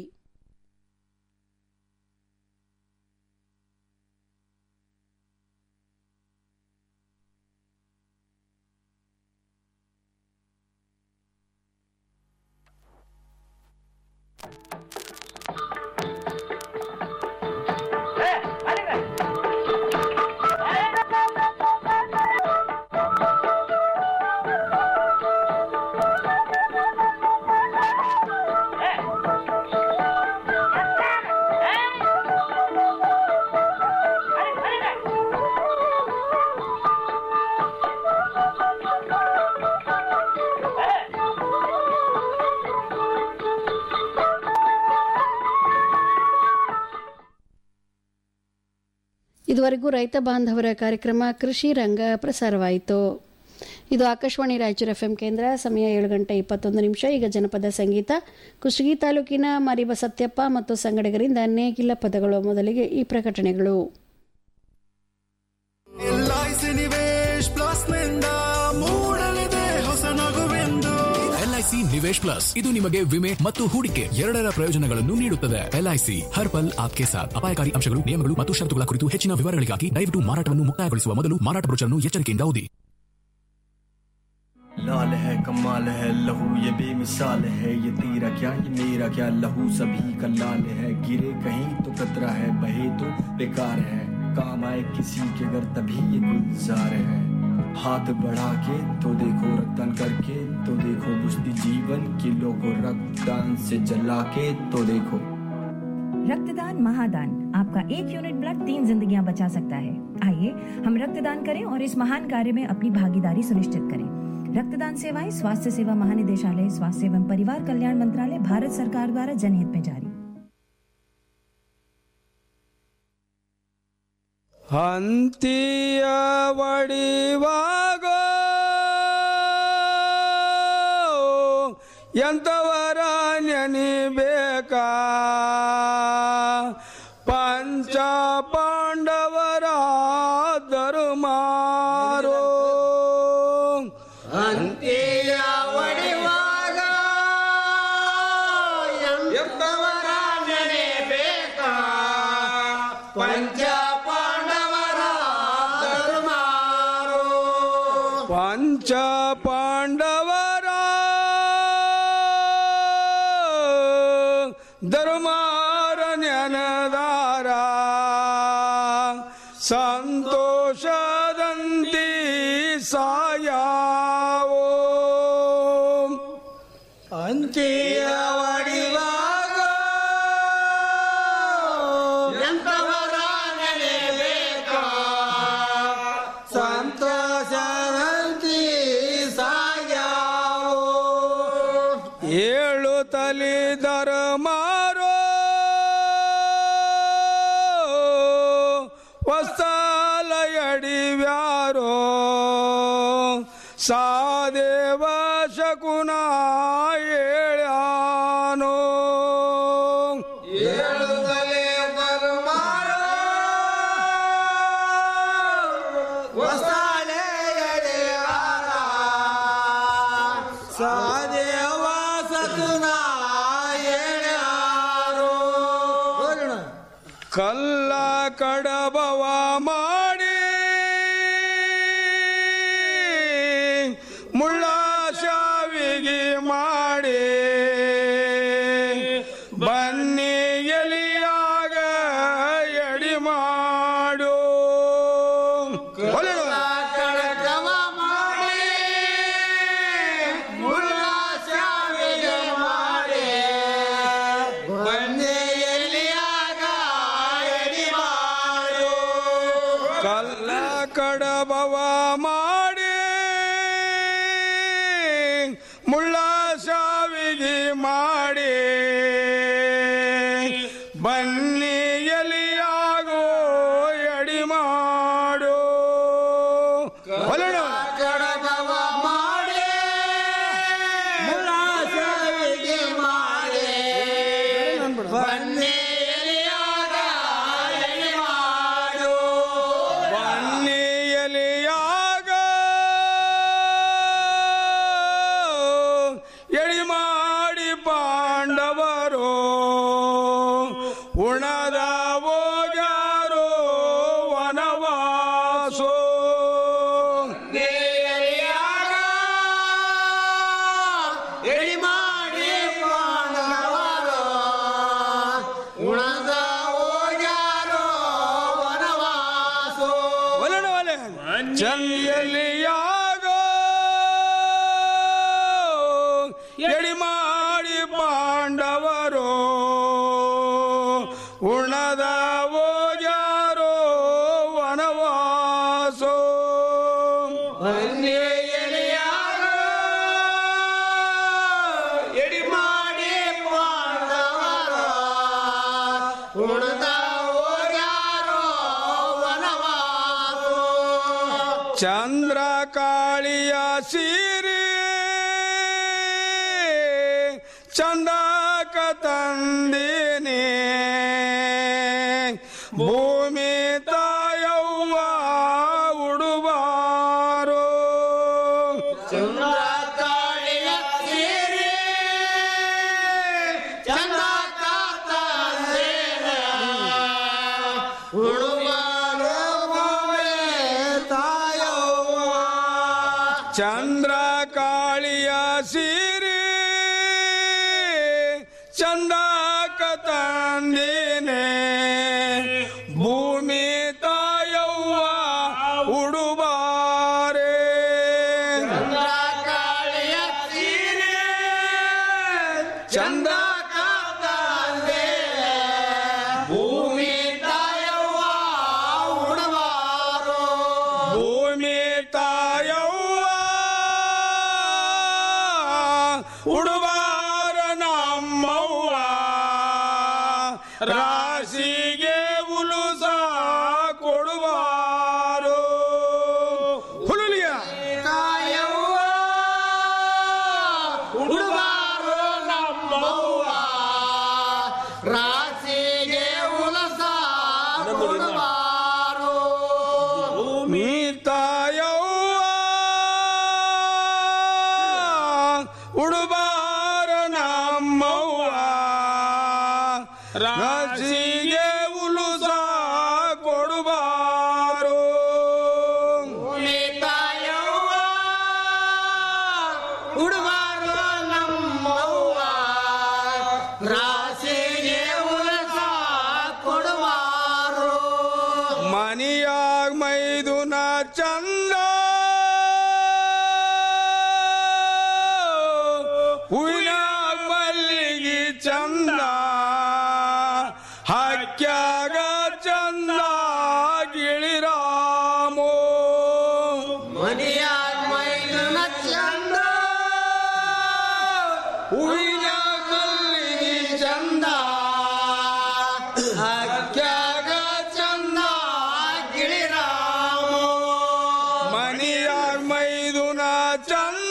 ಇದುವರೆಗೂ ರೈತ ಬಾಂಧವರ ಕಾರ್ಯಕ್ರಮ ಕೃಷಿ ರಂಗ ಪ್ರಸಾರವಾಯಿತು ಇದು ಆಕಾಶವಾಣಿ ರಾಯಚೂರು ಎಫ್ಎಂ ಕೇಂದ್ರ ಸಮಯ ಏಳು ಗಂಟೆ ಇಪ್ಪತ್ತೊಂದು ನಿಮಿಷ ಈಗ ಜನಪದ ಸಂಗೀತ ಕುಷ್ಟಗಿ ತಾಲೂಕಿನ ಮರಿಬ ಸತ್ಯಪ್ಪ ಮತ್ತು ಸಂಗಡಿಗರಿಂದ ನೇಗಿಲ ಪದಗಳು ಮೊದಲಿಗೆ ಈ ಪ್ರಕಟಣೆಗಳು ಎಲ್ಐಸಿ ನಿವೇಶ್ ಪ್ಲಸ್ ನಿಂದ ಮೂಡಲಿದೆ ಹೊಸ ನಗುವೆಂದು ಎಲ್ಐಸಿ ನಿವೇಶ್ ಪ್ಲಸ್ ಇದು ನಿಮಗೆ ವಿಮೆ ಮತ್ತು ಹೂಡಿಕೆ ಎರಡರ ಪ್ರಯೋಜನಗಳನ್ನು ನೀಡುತ್ತದೆ ಎಲ್ಐಸಿ ಹರ್ ಪಲ್ ಆಪ್ಕೆ ಸಾಥ್ ಅಪಾಯಕಾರಿ ಅಂಶಗಳು ನಿಯಮಗಳು ಮತ್ತು ಷರತ್ತುಗಳ ಕುರಿತು ಹೆಚ್ಚಿನ ವಿವರಗಳಿಗಾಗಿ ದಯವಿಟ್ಟು ಮಾರಾಟವನ್ನು ಮುಕ್ತಾಯಗೊಳಿಸುವ ಮೊದಲು ಮಾರಾಟ ಬ್ರೋಚರ್ನ್ನು ಎಚ್ಚರಿಕೆಯಿಂದ ಓದಿ लाल है कमाल है लहू ये बेमिसाल है ये तेरा क्या ये मेरा क्या लहू सभी का लाल है गिरे कहीं तो कतरा है बहे तो बेकार है काम आए किसी के घर तभी ये गुलजार है हाथ बढ़ा के तो देखो रक्तदान करके तो देखो बुझती जीवन किलो को रक्तदान से जला के तो देखो रक्तदान महादान आपका एक यूनिट ब्लड तीन जिंदगियां बचा सकता है आइए हम रक्तदान करें और इस महान कार्य में अपनी भागीदारी सुनिश्चित करें रक्तदान सेवाएं स्वास्थ्य सेवा महानिदेशालय स्वास्थ्य एवं परिवार कल्याण मंत्रालय भारत सरकार द्वारा जनहित में जारी ಹಂತಿಯ ವಡಿವಾಗೋ ಎಂತವರ ನೆನಿಬೇಕಾ ಪಂಚ ಪಾಂಡವರ ಧರ್ಮಾರೋ ಅಂತ್ಯ ಒಡೆಯುವಾಗ ಎಂತವರ ನೆನೆಬೇಕಾ ಪಂಚ ಪಾಂಡವರ ಧರ್ಮಾರೋ ಪಂಚ ಪಾಂಡವರ ಧರ್ಮಾರ ಜ್ಞಾನದಾರ ಸಂತೋಷದಂತಿ ಸಾಯಾವೋ ಅಂತ್ಯ ಒಡೆಯುವಾಗ ಎಂತವರ ನೆನೆಬೇಕಾ ಸಂತೋಷದಂತಿ ಸಾಯಾವೋ ಏಳು ತಲಿ ಧರ್ಮಾರೋ ಹೊಸ್ತಲಯಡಿವ್ಯಾರೋ ಸಾದೇವ ಶಕುನ ಹೇಳ್ಯಾನೋ ಏಳು ತಲೆ ಧರ್ಮಾರೋ ಹೊಸಾಲೆ ಎಡೆಯಾರ ಸಾದೇವ ಸತುನ ಎಡೆಯಾರೋ ಕಲ್ಲ ಕಡಬವ ಮಾಡಿ ಮುಳ್ಳ ಶಾವಿಗೆ ಮಾಡಿ ಬನ್ನಿ ಎಲಿಯಾಗ ಎಡಿ ಮಾಡು ಕಡಕವ ಮಾಡಿ ಮುಳ್ಳ ಶಾವಿಗೆ ಮಾಡಿ ಬಂದೆ ಎಲ್ಲಿಯಾಗ ಎಡಿ ಮಾಡು ಎಡಿ ಮಾಡಿ ಪಾಂಡವರು ಉಣದ ಹೋಗ್ಯಾರೋ ವನವಾಸೋ ಒಲಡ ಒಲೆ ಚಲ್ಲಿಯಾಗೋ ಎಡಿ ಮಾಡಿ ಪಾಂಡವರು ಉಣದ ಹೋಗ್ಯಾರೋ ವನವಾಸೋ ಎಡಿ ಮಾಡಿ ಪಾಂಡವರು ಉಣದ ಹೋಗ್ಯಾರೋ ವನವಾಸೋ ಚಂದ್ರ ಕಾಳಿಯ ಸೀರೆ ಚಂದಕ ತಂದಿನಿ ಭೂಮಿ ತಾಯವ್ವ ಉಡುಬಾರೋ ಚಂದ್ರ ಕಾಳಿಯ ಸೀರೆ ಚಂದ ಕಾತಂದೇನ ಉಳುವಾರೋ ಭೂಮಿ ತಾಯವ್ವ ಚಂದ್ರ ಕಾಳಿಯ ಸೀರೆ ಚಂದಕ ತಂದಿನೆ ಭೂಮಿ ತಾಯವ್ವ ಉಡುಬಾರೆ ಚಂದ್ರ ಕಾಳಿಯ ಸೀರೆ ಚಂದ ಕಾತಂದೆ ಭೂಮಿ ತಾಯವ್ವ ಉಡವಾರೋ ಭೂಮಿ ತಾಯವ್ವ ಉಡುಬಾರ ನಮ್ಮವ್ವ ರಾಶಿಗೆ ಉಲುಸ ಕೊಡುವಾರು ಹುಲುಲಿಯ ತಾಯವ್ವ ಉಡವಾರೋ ನಮ್ಮವ್ವ ರಾಶಿಗೆ ಉಲಸ ಕೊಡುವಾರೋ ಭೂಮಿ ತಾಯವ್ವ ಉಡುಬಾರ ನಮ್ಮವ್ವ ರಾಶಿಗೆ ಉಲುಸ ಕೊಡುಬಾರು ಭೂಮಿ ತಾಯವ್ವ ಉಡವಾರೋ ನಮ್ಮವ್ವ ರಾಶಿಗೆ ಉಲಸ ಕೊಡುವಾರೋ ಮನಿಯಾಗ ಮೈದುನ ಚಂದ ಹೂವಿನಾಗ ಮಲ್ಲಿಗೆ ಚಂದ ಹಕ್ಕ್ಯಾಗ ಚಂದ ಗಿಳಿರಾಮೋ ಮನಿಯಾಗ ಮೈದುನ ಚಂದ ಹೂವಿನಾಗ ಮಲ್ಲಿಗೆ ಚಂದ ಹಕ್ಕ್ಯಾಗ ಚಂದ ಗಿಳಿರಾಮೋ ಮನಿಯಾಗ ಮೈದುನ ಚಂದ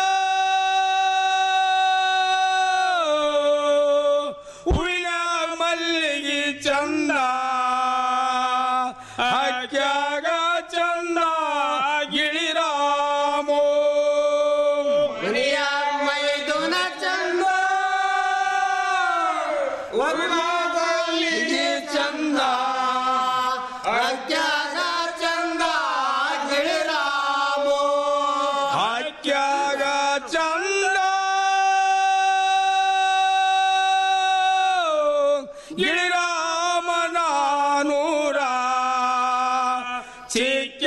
ಹೂವಿನಾಗ ಮಲ್ಲಿಗೆ ಚಂದ ಹಕ್ಕ್ಯಾಗ ಚಂದ ಗಿಳಿರಾಮೋ ಮನಿಯಾಗ ಮೈದುನ ಚಂದ ಮಲ್ಲಿಗೆ ಚಂದ ಹಕ್ಕ್ಯಾಗ ಚಂದ ಗಿಳಿರಾಮೋ ಹಕ್ಕ್ಯಾಗ ಚಂದ ಗಿಳಿರಾಮನಾನೂರ ಚಿಕ್ಕ